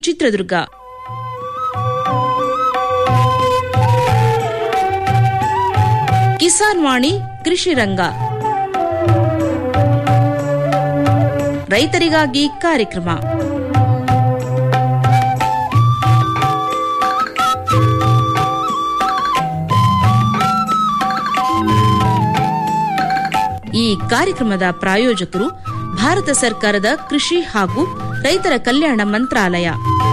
ಚಿತ್ರದುರ್ಗ ಕಿಸಾನ್ ವಾಣಿ ಕೃಷಿ ರಂಗ ರೈತರಿಗಾಗಿ ಕಾರ್ಯಕ್ರಮ ಈ ಕಾರ್ಯಕ್ರಮದ ಪ್ರಾಯೋಜಕರು ಭಾರತ ಸರ್ಕಾರದ ಕೃಷಿ ಹಾಗೂ ರೈತರ ಕಲ್ಯಾಣ ಮಂತ್ರಾಲಯ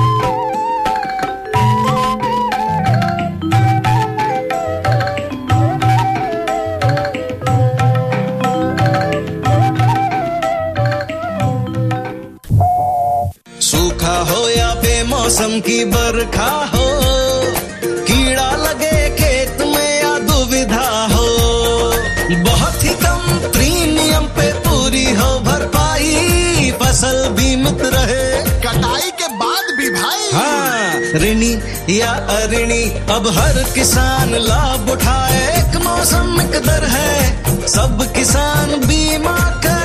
सूखा हो या बेमौसम की बरखा हो कीड़ा लगे खेत में या दुविधा हो बहुत ही कम प्रीमियम पे पूरी हो भरपाई फसल बीमित रहे कटाई के बाद भी भाई हाँ ऋणी या अऋणी अब हर किसान लाभ उठाए एक मौसम एक दर है सब किसान बीमा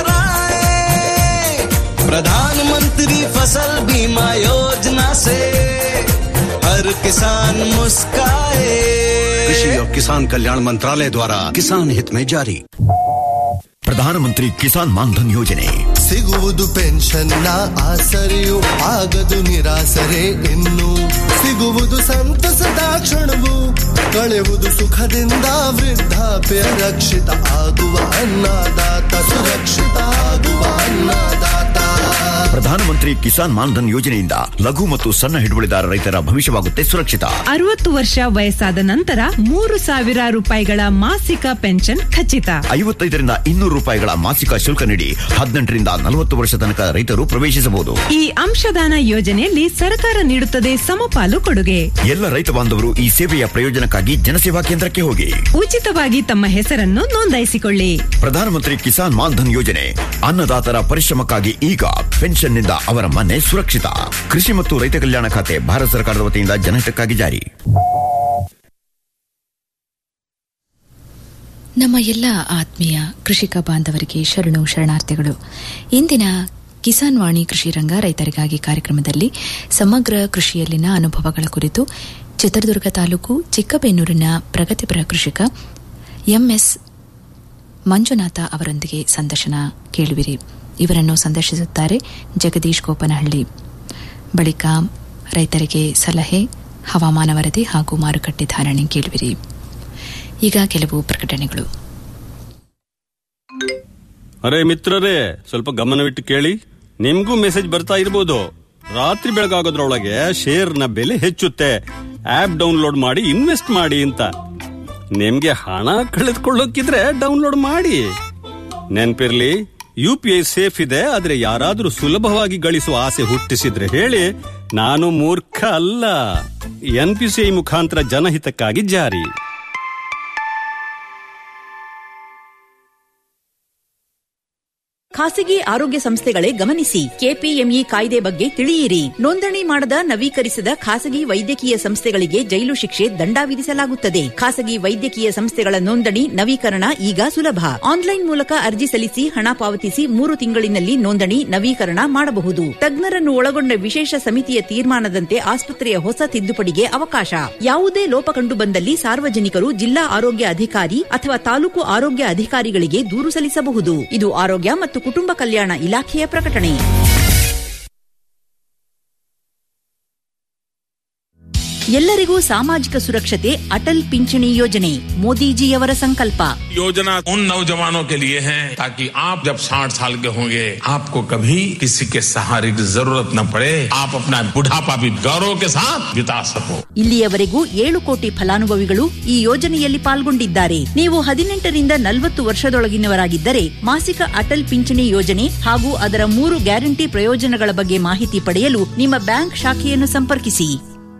कराए प्रधानमंत्री फसल बीमा योजना से हर किसान मुस्काए कृषि और किसान कल्याण मंत्रालय द्वारा किसान हित में जारी ಪ್ರಧಾನಮಂತ್ರಿ ಕಿಸಾನ್ ಮಾನ್ಧನ್ ಯೋಜನೆ ಸಿಗುವುದು ಪೆನ್ಷನ್ನ ಆಸರೆಯು ಆಗದು ನಿರಾಸರೆ ಇನ್ನು ಸಿಗುವುದು ಸಂತಸದ ಕ್ಷಣವು ಕಳೆಯುವುದು ಸುಖದಿಂದ ವೃದ್ಧಾಪ್ಯ ರಕ್ಷಿತ ಆಗುವ ಅನ್ನದಾತ ಸುರಕ್ಷಿತ ಆಗುವ ಅನ್ನದಾತ ಪ್ರಧಾನಮಂತ್ರಿ ಕಿಸಾನ್ ಮಾನ್ಧನ್ ಯೋಜನೆಯಿಂದ ಲಘು ಮತ್ತು ಸಣ್ಣ ಹಿಡುವಳಿದಾರ ರೈತರ ಭವಿಷ್ಯವಾಗುತ್ತೆ ಸುರಕ್ಷಿತ ಅರವತ್ತು ವರ್ಷ ವಯಸ್ಸಾದ ನಂತರ ಮೂರು ಸಾವಿರ ರೂಪಾಯಿಗಳ ಮಾಸಿಕ ಪೆನ್ಷನ್ ಖಚಿತ ಐವತ್ತೈದರಿಂದ ಇನ್ನೂರು ರೂಪಾಯಿಗಳ ಮಾಸಿಕ ಶುಲ್ಕ ನೀಡಿ ಹದಿನೆಂಟರಿಂದ ನಲವತ್ತು ವರ್ಷ ತನಕ ರೈತರು ಪ್ರವೇಶಿಸಬಹುದು ಈ ಅಂಶದಾನ ಯೋಜನೆಯಲ್ಲಿ ಸರ್ಕಾರ ನೀಡುತ್ತದೆ ಸಮಪಾಲು ಕೊಡುಗೆ ಎಲ್ಲ ರೈತ ಬಾಂಧವರು ಈ ಸೇವೆಯ ಪ್ರಯೋಜನಕ್ಕಾಗಿ ಜನಸೇವಾ ಕೇಂದ್ರಕ್ಕೆ ಹೋಗಿ ಉಚಿತವಾಗಿ ತಮ್ಮ ಹೆಸರನ್ನು ನೋಂದಾಯಿಸಿಕೊಳ್ಳಿ ಪ್ರಧಾನಮಂತ್ರಿ ಕಿಸಾನ್ ಮಾನ್ಧನ್ ಯೋಜನೆ ಅನ್ನದಾತರ ಪರಿಶ್ರಮಕ್ಕಾಗಿ ಈಗ ಪೆನ್ಷನ್ನಿಂದ ಅವರ ಮನೆ ಸುರಕ್ಷಿತ ಕೃಷಿ ಮತ್ತು ರೈತ ಕಲ್ಯಾಣ ಖಾತೆ ಭಾರತ ಸರ್ಕಾರದ ವತಿಯಿಂದ ಜನಹಿತಕ್ಕಾಗಿ ಜಾರಿ ನಮ್ಮ ಎಲ್ಲ ಆತ್ಮೀಯ ಕೃಷಿಕ ಬಾಂಧವರಿಗೆ ಶರಣು ಶರಣಾರ್ಥಿಗಳು ಇಂದಿನ ಕಿಸಾನ್ ವಾಣಿ ಕೃಷಿ ರಂಗ ರೈತರಿಗಾಗಿ ಕಾರ್ಯಕ್ರಮದಲ್ಲಿ ಸಮಗ್ರ ಕೃಷಿಯಲ್ಲಿನ ಅನುಭವಗಳ ಕುರಿತು ಚಿತ್ರದುರ್ಗ ತಾಲೂಕು ಚಿಕ್ಕಬೇನೂರಿನ ಪ್ರಗತಿಪರ ಕೃಷಿಕ ಎಂಎಸ್ ಮಂಜುನಾಥ ಅವರೊಂದಿಗೆ ಸಂದರ್ಶನ ಕೇಳುವಿರಿ ಇವರನ್ನು ಸಂದರ್ಶಿಸುತ್ತಾರೆ ಜಗದೀಶ್ ಗೋಪನಹಳ್ಳಿ ಬಳಿಕ ರೈತರಿಗೆ ಸಲಹೆ ಹವಾಮಾನ ವರದಿ ಹಾಗೂ ಮಾರುಕಟ್ಟೆ ಧಾರಣೆ ಕೇಳುವಿರಿ ಈಗ ಕೆಲವು ಪ್ರಕಟಣೆಗಳು ಅರೆ ಮಿತ್ರರೇ ಸ್ವಲ್ಪ ಗಮನವಿಟ್ಟು ಕೇಳಿ ನಿಮ್ಗೂ ಮೆಸೇಜ್ ಬರ್ತಾ ಇರ್ಬೋದು ರಾತ್ರಿ ಬೆಳಗಾಗೋದ್ರೊಳಗೆ ಶೇರ್ನ ಬೆಲೆ ಹೆಚ್ಚುತ್ತೆ ಆಪ್ ಡೌನ್ಲೋಡ್ ಮಾಡಿ ಇನ್ವೆಸ್ಟ್ ಮಾಡಿ ಅಂತ ನಿಮ್ಗೆ ಹಣ ಕಳೆದುಕೊಳ್ಳೋಕಿದ್ರೆ ಡೌನ್ಲೋಡ್ ಮಾಡಿ ನೆನ್ಪಿರ್ಲಿ ಯು ಪಿ ಐ ಸೇಫ್ ಇದೆ ಆದ್ರೆ ಯಾರಾದ್ರೂ ಸುಲಭವಾಗಿ ಗಳಿಸುವ ಆಸೆ ಹುಟ್ಟಿಸಿದ್ರೆ ಹೇಳಿ ನಾನು ಮೂರ್ಖ ಅಲ್ಲ ಎನ್ ಪಿ ಸಿ ಐ ಮುಖಾಂತರ ಜನಹಿತಕ್ಕಾಗಿ ಜಾರಿ ಖಾಸಗಿ ಆರೋಗ್ಯ ಸಂಸ್ಥೆಗಳೇ ಗಮನಿಸಿ ಕೆಪಿಎಂಇ ಕಾಯ್ದೆ ಬಗ್ಗೆ ತಿಳಿಯಿರಿ ನೋಂದಣಿ ಮಾಡದ ನವೀಕರಿಸದ ಖಾಸಗಿ ವೈದ್ಯಕೀಯ ಸಂಸ್ಥೆಗಳಿಗೆ ಜೈಲು ಶಿಕ್ಷೆ ದಂಡ ವಿಧಿಸಲಾಗುತ್ತದೆ ಖಾಸಗಿ ವೈದ್ಯಕೀಯ ಸಂಸ್ಥೆಗಳ ನೋಂದಣಿ ನವೀಕರಣ ಈಗ ಸುಲಭ ಆನ್ಲೈನ್ ಮೂಲಕ ಅರ್ಜಿ ಸಲ್ಲಿಸಿ ಹಣ ಪಾವತಿಸಿ ಮೂರು ತಿಂಗಳಿನಲ್ಲಿ ನೋಂದಣಿ ನವೀಕರಣ ಮಾಡಬಹುದು ತಜ್ಞರನ್ನು ಒಳಗೊಂಡ ವಿಶೇಷ ಸಮಿತಿಯ ತೀರ್ಮಾನದಂತೆ ಆಸ್ಪತ್ರೆಯ ಹೊಸ ತಿದ್ದುಪಡಿಗೆ ಅವಕಾಶ ಯಾವುದೇ ಲೋಪ ಕಂಡು ಬಂದಲ್ಲಿ ಸಾರ್ವಜನಿಕರು ಜಿಲ್ಲಾ ಆರೋಗ್ಯ ಅಧಿಕಾರಿ ಅಥವಾ ತಾಲೂಕು ಆರೋಗ್ಯ ಅಧಿಕಾರಿಗಳಿಗೆ ದೂರು ಸಲ್ಲಿಸಬಹುದು ಇದು ಆರೋಗ್ಯ ಮತ್ತು ಕುಟುಂಬ ಕಲ್ಯಾಣ ಇಲಾಖೆಯ ಪ್ರಕಟಣೆ ಎಲ್ಲರಿಗೂ ಸಾಮಾಜಿಕ ಸುರಕ್ಷತೆ ಅಟಲ್ ಪಿಂಚಣಿ ಯೋಜನೆ ಮೋದಿಜಿಯವರ ಸಂಕಲ್ಪ योजना उन नौजवानों के लिए है ताकि आप जब 60 साल के होंगे आपको कभी किसी के सहारे की जरूरत न पड़े आप अपना बुढ़ापा भी गौरव के साथ बिता सको ಇಲ್ಲಿಯವರೆಗೂ ಏಳು ಕೋಟಿ ಫಲಾನುಭವಿಗಳು ಈ ಯೋಜನೆಯಲ್ಲಿ ಪಾಲ್ಗೊಂಡಿದ್ದಾರೆ ನೀವು ಹದಿನೆಂಟರಿಂದ ನಲವತ್ತು ವರ್ಷದೊಳಗಿನವರಾಗಿದ್ದರೆ ಮಾಸಿಕ ಅಟಲ್ ಪಿಂಚಣಿ ಯೋಜನೆ ಹಾಗೂ ಅದರ ಮೂರು ಗ್ಯಾರಂಟಿ ಪ್ರಯೋಜನಗಳ ಬಗ್ಗೆ ಮಾಹಿತಿ ಪಡೆಯಲು ನಿಮ್ಮ ಬ್ಯಾಂಕ್ ಶಾಖೆಯನ್ನು ಸಂಪರ್ಕಿಸಿ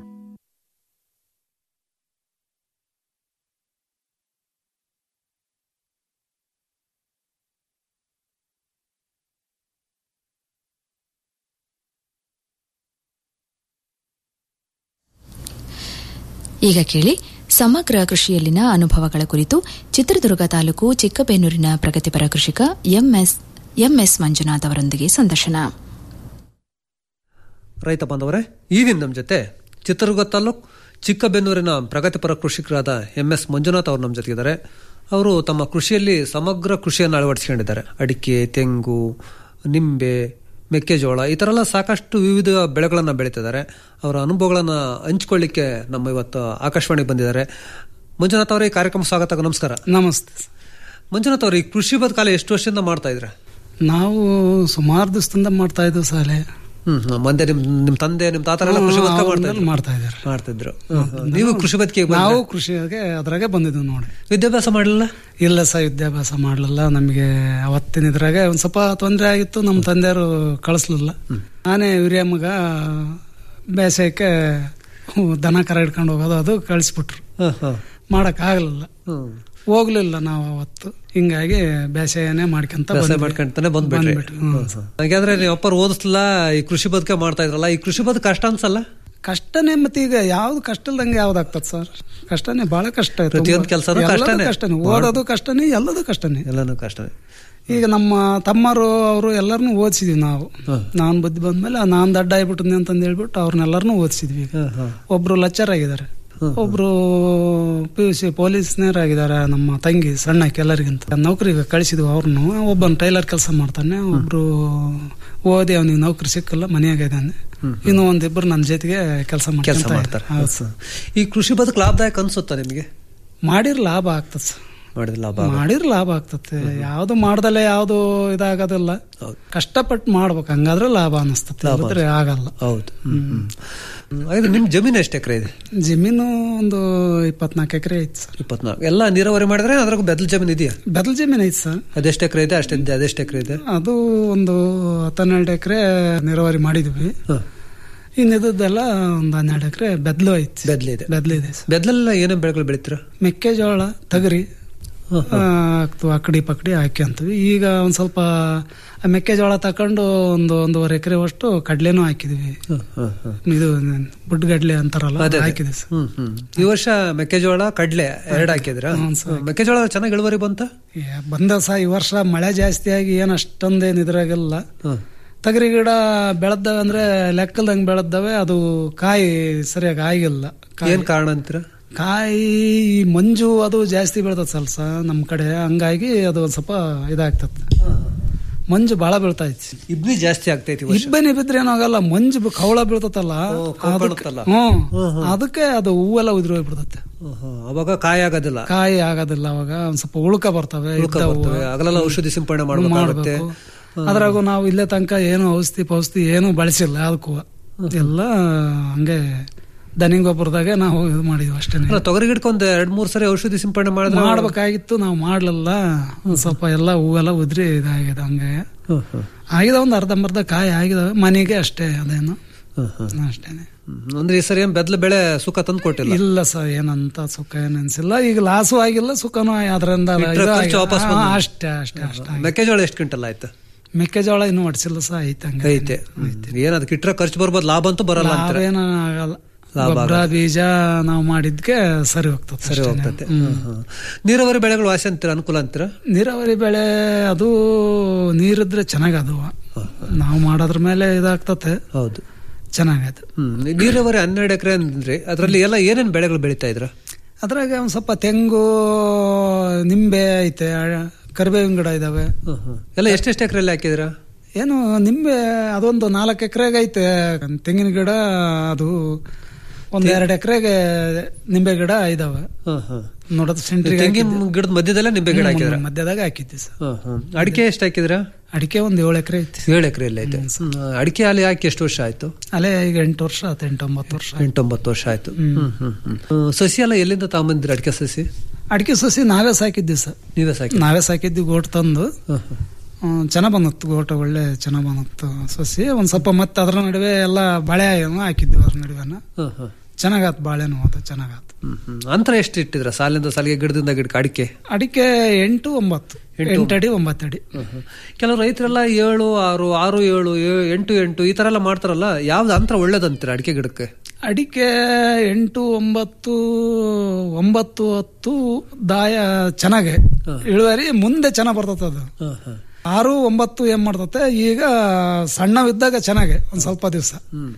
ಈಗ ಕೇಳಿ ಸಮಗ್ರ ಕೃಷಿಯಲ್ಲಿನ ಅನುಭವಗಳ ಕುರಿತು ಚಿತ್ರದುರ್ಗ ತಾಲೂಕು ಚಿಕ್ಕಬೇನೂರಿನ ಪ್ರಗತಿಪರ ಕೃಷಿಕ ಎಂಎಸ್ ಎಂಎಸ್ ಮಂಜುನಾಥ್ ಅವರೊಂದಿಗೆ ಸಂದರ್ಶನ ರೈತ ಬಾಂಧವರೇ ಈ ದಿನ ನಮ್ಮ ಜೊತೆ ಚಿತ್ರದುರ್ಗ ತಾಲೂಕು ಚಿಕ್ಕಬೆನ್ನೂರಿನ ಪ್ರಗತಿಪರ ಕೃಷಿಕರಾದ ಎಂ ಎಸ್ ಮಂಜುನಾಥ್ ಅವರು ನಮ್ಮ ಜೊತೆಗಿದ್ದಾರೆ ಅವರು ತಮ್ಮ ಕೃಷಿಯಲ್ಲಿ ಸಮಗ್ರ ಕೃಷಿಯನ್ನು ಅಳವಡಿಸಿಕೊಂಡಿದ್ದಾರೆ ಅಡಿಕೆ ತೆಂಗು ನಿಂಬೆ ಮೆಕ್ಕೆಜೋಳ ಈ ಥರ ಎಲ್ಲ ಸಾಕಷ್ಟು ವಿವಿಧ ಬೆಳೆಗಳನ್ನು ಬೆಳೀತಿದ್ದಾರೆ ಅವರ ಅನುಭವಗಳನ್ನು ಹಂಚ್ಕೊಳ್ಳಿಕ್ಕೆ ನಮ್ಮ ಇವತ್ತು ಆಕಾಶವಾಣಿಗೆ ಬಂದಿದ್ದಾರೆ ಮಂಜುನಾಥ್ ಅವರೇ ಈ ಕಾರ್ಯಕ್ರಮ ಸ್ವಾಗತ ನಮಸ್ಕಾರ ನಮಸ್ತೆ ಮಂಜುನಾಥ್ ಅವರು ಈ ಕೃಷಿ ಬದುಕಾಲ ಎಷ್ಟು ವರ್ಷದಿಂದ ಮಾಡ್ತಾ ಇದ್ರ ನಾವು ಸುಮಾರು ದಿವಸದಿಂದ ಮಾಡ್ತಾ ಇದ್ವು ಸಾಲೆ ಹ್ಮ್ ಹ್ಮ್. ಮಂದೆ ನಿಮ್ ನಿಮ್ ತಂದೆ ನಿಮ್ ತಾತರೆಲ್ಲ ಕೃಷಿ ಬದುಕ ಮಾಡ್ತಾ ಇದ್ರು ಮಾಡ್ತಾ ಇದ್ದಾರೆ ಮಾಡ್ತಿದ್ರು ಹ್ಮ್, ಹ್ಮ್. ನೀವು ಕೃಷಿ ಬದುಕಿಗೆ ನಾವು ಕೃಷಿಗೆ ಅದ್ರಾಗೆ ಬಂದಿದ್ವಿ ನೋಡಿ ವಿದ್ಯಾಭ್ಯಾಸ ಮಾಡಲಿಲ್ಲ ಇಲ್ಲ ಸಹ ವಿದ್ಯಾಭ್ಯಾಸ ಮಾಡಲಿಲ್ಲ ನಮಗೆ ಅವತ್ತಿನ ಇದ್ರಾಗೆ ಒಂದ್ ಸ್ವಲ್ಪ ತೊಂದರೆ ಆಗಿತ್ತು ನಮ್ಮ ತಂದೆಯವರು ಕಳಿಸ್ಲಿಲ್ಲ ನಾನೇ ಹಿರಿಯ ಮಗ ಬೇಸಾಯಕ್ಕೆ ಹ್ಞೂ, ದನ ಕರ ಹಿಡ್ಕೊಂಡು ಹೋಗೋದು ಅದು ಕಳಿಸ್ಬಿಟ್ರು ಮಾಡಕ್ ಆಗ್ಲಿಲ್ಲ ಹೋಗ್ಲಿಲ್ಲ ನಾವು ಅವತ್ತು ಹಿಂಗಾಗಿ ಬೇಸಾಯನೇ ಮಾಡ್ಕೊಂತ ವ್ಯವಸಾಯ ಬಂದ್ವಿ. ಮಾಡ್ಕೊಂತಾನೆ ಬಂದ್ಬಿಟ್ರಿ ಬಂದ್ಬಿಟ್ವಿ, ಹ್ಮ್. ಹಾಗಾದ್ರೆ ನೀವು ಅಪ್ಪರು ಓದಿಸ್ಲಿಲ್ಲ ಈ ಕೃಷಿ ಬದುಕ ಮಾಡ್ತಾ ಇದ್ರಲ್ಲ ಈ ಕೃಷಿ ಬದುಕು ಕಷ್ಟ ಅನ್ಸಲ್ಲ ಕಷ್ಟನೇ ಮತ್ತೆ ಈಗ ಯಾವ್ದು ಕಷ್ಟ ಇಲ್ದಂಗೆ ಯಾವ್ದಾಗ್ತದ ಸರ್ ಕಷ್ಟನೇ ಬಹಳ ಕಷ್ಟ ಇದೆ. ಪ್ರತಿಯೊಂದು ತುಂಬಾ. ಕೆಲ್ಸನೂ ಎಲ್ಲದೂ ಕಷ್ಟನೇ. ಕಷ್ಟನೇ ಓದೋದು ಕಷ್ಟನೇ ಎಲ್ಲದೂ ಕಷ್ಟನೇ ಎಲ್ಲಾನು ಕಷ್ಟನೇ ಈಗ ನಮ್ಮ ತಮ್ಮರು ಅವರು ಎಲ್ಲರನ್ನೂ ಓದಿಸಿದ್ವಿ ನಾವು ನಾನ್ ಬುದ್ಧಿ ಬಂದ್ಮೇಲೆ ನಾನ್ ದಡ್ಡ ಆಗ್ಬಿಟ್ಟಿದ್ನಿ ಅಂತಂದು ಹೇಳ್ಬಿಟ್ಟು ಅವ್ರನ್ನೆಲ್ಲರನ್ನೂ ಓದಿಸಿದ್ವಿ ಈಗ ಒಬ್ರು ಲೆಕ್ಚರ್ ಆಗಿದ್ದಾರೆ ಒಬ್ರು ಪಿ ಯು ಸಿ ಪೊಲೀಸ್ನವರಾಗಿದ್ದಾರೆ ನಮ್ಮ ತಂಗಿ ಸಣ್ಣ ಎಲ್ಲರಿಗಿಂತ ನೌಕರಿಗೆ ಕಳಿಸಿದ್ವಿ ಅವ್ರನ್ನು ಒಬ್ಬನ್ ಟೈಲರ್ ಕೆಲಸ ಮಾಡ್ತಾನೆ ಒಬ್ರು ಓದಿ ಅವನಿಗೆ ನೌಕರಿ ಸಿಕ್ಕಲ್ಲ ಮನೆಯಾಗ ಇದ್ದಾನೆ ಇನ್ನು ಒಂದಿಬ್ರು ನನ್ನ ಜೊತೆಗೆ ಕೆಲಸ ಕೆಲಸ ಮಾಡ್ತಾರೆ ಮಾಡ್ತಾರೆ ಹೌದು ಸರ್ ಈ ಕೃಷಿ ಬದುಕು ಲಾಭದಾಯಕ ಅನ್ಸುತ್ತಾ ನಿಮಗೆ ಮಾಡಿರ್ ಲಾಭ ಆಗ್ತದೆ ಸರ್ ಮಾಡಿದ ಲಾಭ ಮಾಡಿರ್ ಲಾಭ ಆಗ್ತತೆ ಯಾವ್ದು ಮಾಡ್ದಲೆ ಯಾವ್ದು ಇದಾಗೋದಿಲ್ಲ ಕಷ್ಟಪಟ್ಟು ಮಾಡ್ಬೇಕು ಹಂಗಾದ್ರೆ ಲಾಭ ಅನಿಸ್ತತೆ ಲಾಭ ಇಲ್ಲದ್ರೆ ಆಗಲ್ಲ ಹೌದು ಹಾಗಾದ್ರೆ ನಿಮ್ ಜಮೀನು ಎಷ್ಟು ಎಕರೆ ಇದೆ ಜಮೀನು ಒಂದು ಇಪ್ಪತ್ನಾಲ್ಕು ಎಕರೆ ಐತಿ ಸರ್ ಇಪ್ಪತ್ನಾಲ್ಕು ಎಲ್ಲ ನೀರಾವರಿ ಮಾಡಿದ್ರೆ ಅದ್ರಾಗ ಬೆದಲ್ ಜಮೀನು ಇದೆಯಾ ಬೆದಲ್ ಜಮೀನ್ ಐತಿ ಸರ್ ಅದೆಷ್ಟು ಎಕರೆ ಇದೆ ಅಷ್ಟೇ ಅದೆಷ್ಟು ಎಕರೆ ಇದೆ ಅದು ಒಂದು ಹತ್ತೆರಡು ಎಕರೆ ನೀರಾವರಿ ಮಾಡಿದ್ವಿ ಇನ್ನಿದ್ದೆಲ್ಲ ಒಂದು ಹನ್ನೆರಡು ಎಕರೆ ಬೆದ್ಲು ಐತಿ ಬೆದ್ಲು ಇದೆ ಬೆದ್ಲು ಇದೆ ಸರ್ ಬೆದ್ಲೆಲ್ಲ ಏನೇನು ಬೆಳೆಗಳು ಬೆಳಿತೀರ ಮೆಕ್ಕೆಜೋಳ ತಗರಿ ಆಗ್ತವೆ ಅಕಡಿ ಪಕಡಿ ಹಾಕ್ಯಂತೀವಿ ಈಗ ಒಂದ್ ಸ್ವಲ್ಪ ಆ ಮೆಕ್ಕೆಜೋಳ ತಕೊಂಡು ಒಂದು ಒಂದೂವರೆ ಎಕರೆ ಅಷ್ಟು ಕಡ್ಲೆನೂ ಹಾಕಿದ್ವಿ ಇದು ಬುಡ್ಗಡ್ಲೆ ಅಂತಾರಲ್ಲ ಅದೇ, ಅದು ಅದೇ. ಹಾಕಿದ್ವಿ ಸರ್ ಹ್ಮ್ ಹ್ಮ್ ಈ ವರ್ಷ ಮೆಕ್ಕೆಜೋಳ ಕಡ್ಲೆ ಎರಡು ಹಾಕಿದ್ರ ಮೆಕ್ಕೆಜೋಳ ಚೆನ್ನಾಗಿ ಇಳುವರಿ ಬಂತ ಏ, ಬಂದ ಸಹ ಈ ವರ್ಷ ಮಳೆ ಜಾಸ್ತಿ ಆಗಿ ಏನ್ ಅಷ್ಟೊಂದೇನ್ ಇದ್ರಾಗಿಲ್ಲ ತಗರಿ ಗಿಡ ಬೆಳೆದವೆ ಅಂದ್ರೆ ಲೆಕ್ಕಲ್ದಂಗ್ ಬೆಳೆದವೆ ಅದು ಕಾಯಿ ಸರಿಯಾಗಿ ಆಗಿಲ್ಲ ಕಾಯಿ- ಏನ್ ಕಾರಣ ಅಂತೀರ ಕಾಯಿ ಈ ಮಂಜು ಅದು ಜಾಸ್ತಿ ಬೀಳ್ತದ ಸ್ವಲ್ಪ ನಮ್ ಕಡೆ ಹಂಗಾಗಿ ಅದು ಒಂದ್ ಸ್ವಲ್ಪ ಇದಾಗ್ತದೆ ಮಂಜು ಬಹಳ ಬೀಳ್ತಾ ಐತಿ ಇಬ್ನಿ ಜಾಸ್ತಿ ಆಗ್ತೈತಿ ಈ ವರ್ಷ. ಇಬ್ಬನಿ ಬಿದ್ರೆ ಏನಾಗಲ್ಲ ಮಂಜು ಬಿ- ಕವಳ ಬೀಳ್ತತಲ್ಲ ಅದಕ್ಕೆ ಕೊಂಬಳುತ್ತಲ್ಲ. ಹ್ಮ್ ಅದಕ್ಕೆ ಅದು ಹೂವೆಲ್ಲ ಉದುರಿ ಹೋಗ್ಬಿಡ್ತತೆ ಹ್ಮ್, ಹ್ಮ್. ಅವಾಗ ಕಾಯಿ ಆಗೋದಿಲ್ಲ ಕಾಯಿ ಆಗೋದಿಲ್ಲ ಅವಾಗ ಒಂದ್ ಸ್ವಲ್ಪ ಉಳ್ಕ ಬರ್ತವೆ ಉಳ್ಕ ಇದ್ದವು. ಬರ್ತವೆ. ಹಗಲೆಲ್ಲ ಔಷಧಿ ಸಿಂಪಡಣೆ ಮಾಡ್ಬೇಕಾಗುತ್ತೆ. ಮಾಡ್ಬೇಕು. ಅದ್ರಾಗೂ ನಾವು ಇಲ್ಲೇ ತನಕ ಏನು ಔಷಧಿ ಪೌಷಧಿ ಏನು ಬಳಸಿಲ್ಲ ಅದಕ್ಕೂ ಎಲ್ಲ ಹಂಗೆ ದನಿ ಗೊಬ್ಬರದಾಗೆ ನಾವು ಇದು ಮಾಡಿದ್ವಿ ಅಷ್ಟೇ ಅಲ್ಲ ತೊಗರಿ ಗಿಡಕ್ಕೆ ಒಂದ್ ಎರಡ್ ಮೂರ್ ಸರಿ ಔಷಧಿ ಸಿಂಪಡಣೆ ಮಾಡಿದ್ರೆ ಮಾಡ್ಬೇಕಾಗಿತ್ತು ನಾವು ಮಾಡ್ಲಿಲ್ಲ ಒಂದ್ ಸ್ವಲ್ಪ ಎಲ್ಲ ಹೂವೆಲ್ಲ ಉದ್ರಿ ಇದಾಗಿದೆ ಹಂಗೆ ಆಗಿದೆ ಒಂದ್ ಅರ್ಧಂಬರ್ಧ ಕಾಯಿ ಆಗಿದಾವೆ ಮನೆಗೆ ಅಷ್ಟೇ ಅದೇನು ಅಷ್ಟೇನೆ ಹ್ಮ್. ಅಂದ್ರೆ ಈ ಸರಿ ಏನ್ ಬೆದ್ಲ ಬೆಳೆ ಸುಖ ತಂದು ಕೊಟ್ಟಿಲ್ಲ ಇಲ್ಲ ಸರ್ ಏನಂತ ಸುಖ ಏನ್ ಅನ್ಸಿಲ್ಲ ಈಗ ಲಾಸು ಆಗಿಲ್ಲ ಸುಖನೂ ಅದರಿಂದ ಇಟ್ರೆ ಖರ್ಚು ವಾಪಸ್ ಬಂದು- ಅಷ್ಟೇ ಅಷ್ಟೇ ಅಷ್ಟೇ ಮೆಕ್ಕೆಜೋಳ ಎಷ್ಟು ಕ್ವಿಂಟಲ್ ಆಯ್ತು ಮೆಕ್ಕೆಜೋಳ ಇನ್ನೂ ಹೊಡ್ಸಿಲ್ಲ ಸಹ ಐತೆ ಹಂಗೆ ಐತೆ ಏನ್ ಅದಕ್ಕೆ ಇಟ್ರೆ ಖರ್ಚು ಬರ್ಬೋದು ಲಾಭ ಅಂತೂ ಬರಲ್ಲ ಲಾಭ ಅಂತಾರೆ ಏನೂ ಆಗಲ್ಲ ಲಾಭ ಗೊಬ್ಬರ ಆಗಲ್ಲ. ಬೀಜ ನಾವು ಮಾಡಿದ್ಕೆ ಸರಿ ಹೋಗ್ತದೆ ಸರಿ ಅಷ್ಟೇನೆ. ಹೋಗ್ತತೆ ಹ್ಮ್. ಹ್ಮ್, ಹ್ಮ್. ನೀರಾವರಿ ಬೆಳೆಗಳು ವಾಸಿ ಅಂತೀರ ಅನುಕೂಲ ಅಂತೀರ ನೀರಾವರಿ ಬೆಳೆ ಅದು ನೀರಿದ್ರೆ ಚೆನ್ನಾಗದು ನಾವು ಮಾಡೋದ್ರ ಮೇಲೆ ಇದಾಗ್ತತೆ ಹೌದು ಚೆನ್ನಾಗದು ಹ್ಮ್ ನೀರಾವರಿ ಹನ್ನೆರಡು ಎಕರೆ ಅಂದ್ರೆ ಅದ್ರಲ್ಲಿ ಎಲ್ಲ ಏನೇನ್ ಬೆಳೆಗಳು ಬೆಳಿತಾ ಇದ್ರ ಅದ್ರಾಗ ಒಂದ್ ಸ್ವಲ್ಪ ತೆಂಗು ನಿಂಬೆ ಐತೆ ಆ- ಕರಿಬೇವಿನ ಗಿಡ ಇದಾವೆ ಎಲ್ಲ ಎಷ್ಟೆಷ್ಟು ಎಕರೆಯಲ್ಲಿ ಹಾಕಿದ್ರ ಏನು ನಿಂಬೆ ಅದೊಂದು ನಾಲ್ಕು ಎಕರೆಗೆ ಐತೆ ತೆಂಗಿನ ಗಿಡ ಅದು ಒಂದ್ ಎರಡು ಎಕರೆಗೆ ನಿಂಬೆ ಗಿಡ ಇದಾವೆ ನೋಡೋದು ಸೆಂಟ್ರಿ ತೆಂಗಿನ ಗಿಡದ ಮಧ್ಯದಲ್ಲೇ ನಿಂಬೆ ಗಿಡ ಹಾಕಿದ್ರ ಮಧ್ಯದಾಗ ಹಾಕಿದ್ದೆ ಸರ್ ಹ್ಮ್, ಹ್ಮ್. ಅಡಿಕೆ ಎಷ್ಟು ಹಾಕಿದ್ರ ಅಡಿಕೆ ಒಂದ್ ಏಳು ಎಕರೆ ಐತಿ ಏಳು ಎಕರೆಯಲ್ಲಿ ಐತೆ ಹ್ಮ್. ಅಡಿಕೆ ಅಲ್ಲಿ ಹಾಕಿ ಎಷ್ಟು ವರ್ಷ ಆಯ್ತು ಅಲ್ಲೇ ಈಗ ಎಂಟು ವರ್ಷ ಆಯ್ತು ಎಂಟು ಒಂಬತ್ತು ವರ್ಷ ಎಂಟೊಂಬತ್ತು ವರ್ಷ ಆಯ್ತು ಹ್ಮ್, ಹ್ಮ್, ಹ್ಮ್. ಹ್ಮ್, ಸಸಿ ಎಲ್ಲ ಎಲ್ಲಿಂದ ತಗೊಂಬಂದಿರ ಅಡಿಕೆ ಸಸಿ ಅಡಿಕೆ ಸಸಿ ನಾವೇ ಸಾಕಿದ್ವಿ ಸರ್ ನೀವೇ ಸಾಕಿ ನಾವೇ ಸಾಕಿದ್ವಿ ಗೋಟ್ ತಂದು ಹ್ಮ್, ಚೆನ್ನಾಗ್ ಬಂದತ್ತು ಗೋಟ ಒಳ್ಳೆ ಚೆನ್ನಾಗ್ ಬಂದತ್ತು ಸಸಿ ಒಂದ್ ಸ್ವಲ್ಪ ಮತ್ತೆ ಅದ್ರ ನಡುವೆ ಎಲ್ಲ ಬಾಳೆ ಹಾಕಿದ್ವಿ ಅದ್ರ ನಡುವೆನ ಹ್ಮ್, ಹ್ಮ್. ಚೆನ್ನಾಗಾತ್ ಬಾಳೆನೂ ಅದು ಚೆನ್ನಾಗಾತ್ ಹ್ಮ್, ಹ್ಮ್. ಅಂತರ ಎಷ್ಟು ಇಟ್ಟಿದ್ರ ಸಾಲಿಂದ ಸಾಲಿಗೆ ಗಿಡದಿಂದ ಗಿಡಕ್ಕೆ ಅಡಿಕೆ ಅಡಿಕೆ ಎಂಟು ಒಂಬತ್ತು ಎಂಟು. ಎಂಟು ಅಡಿ ಒಂಬತ್ತು ಅಡಿ ಕೆಲವು ರೈತರೆಲ್ಲ ಏಳು ಆರು ಆರು ಏಳು ಏ- ಎಂಟು ಎಂಟು ಈ ತರ ಎಲ್ಲ ಮಾಡ್ತಾರಲ್ಲ ಯಾವ್ದು ಅಂತರ ಒಳ್ಳೇದಂತೀರ ಅಡಿಕೆ ಗಿಡಕ್ಕೆ ಅಡಿಕೆ ಎಂಟು ಒಂಬತ್ತು ಒಂಬತ್ತು ಹತ್ತು ದಾಯ ಚೆನ್ನಾಗೆ ಇಳುವರಿ ಮುಂದೆ ಚೆನ್ನಾಗ್ ಬರ್ತದೆ ಅದು ಆರು ಒಂಬತ್ತು ಏನ್ ಮಾಡ್ತತೆ ಈಗ ಸಣ್ಣವಿದ್ದಾಗ ಚೆನ್ನಾಗೆ ಒಂದ್ ಸ್ವಲ್ಪ ದಿವಸ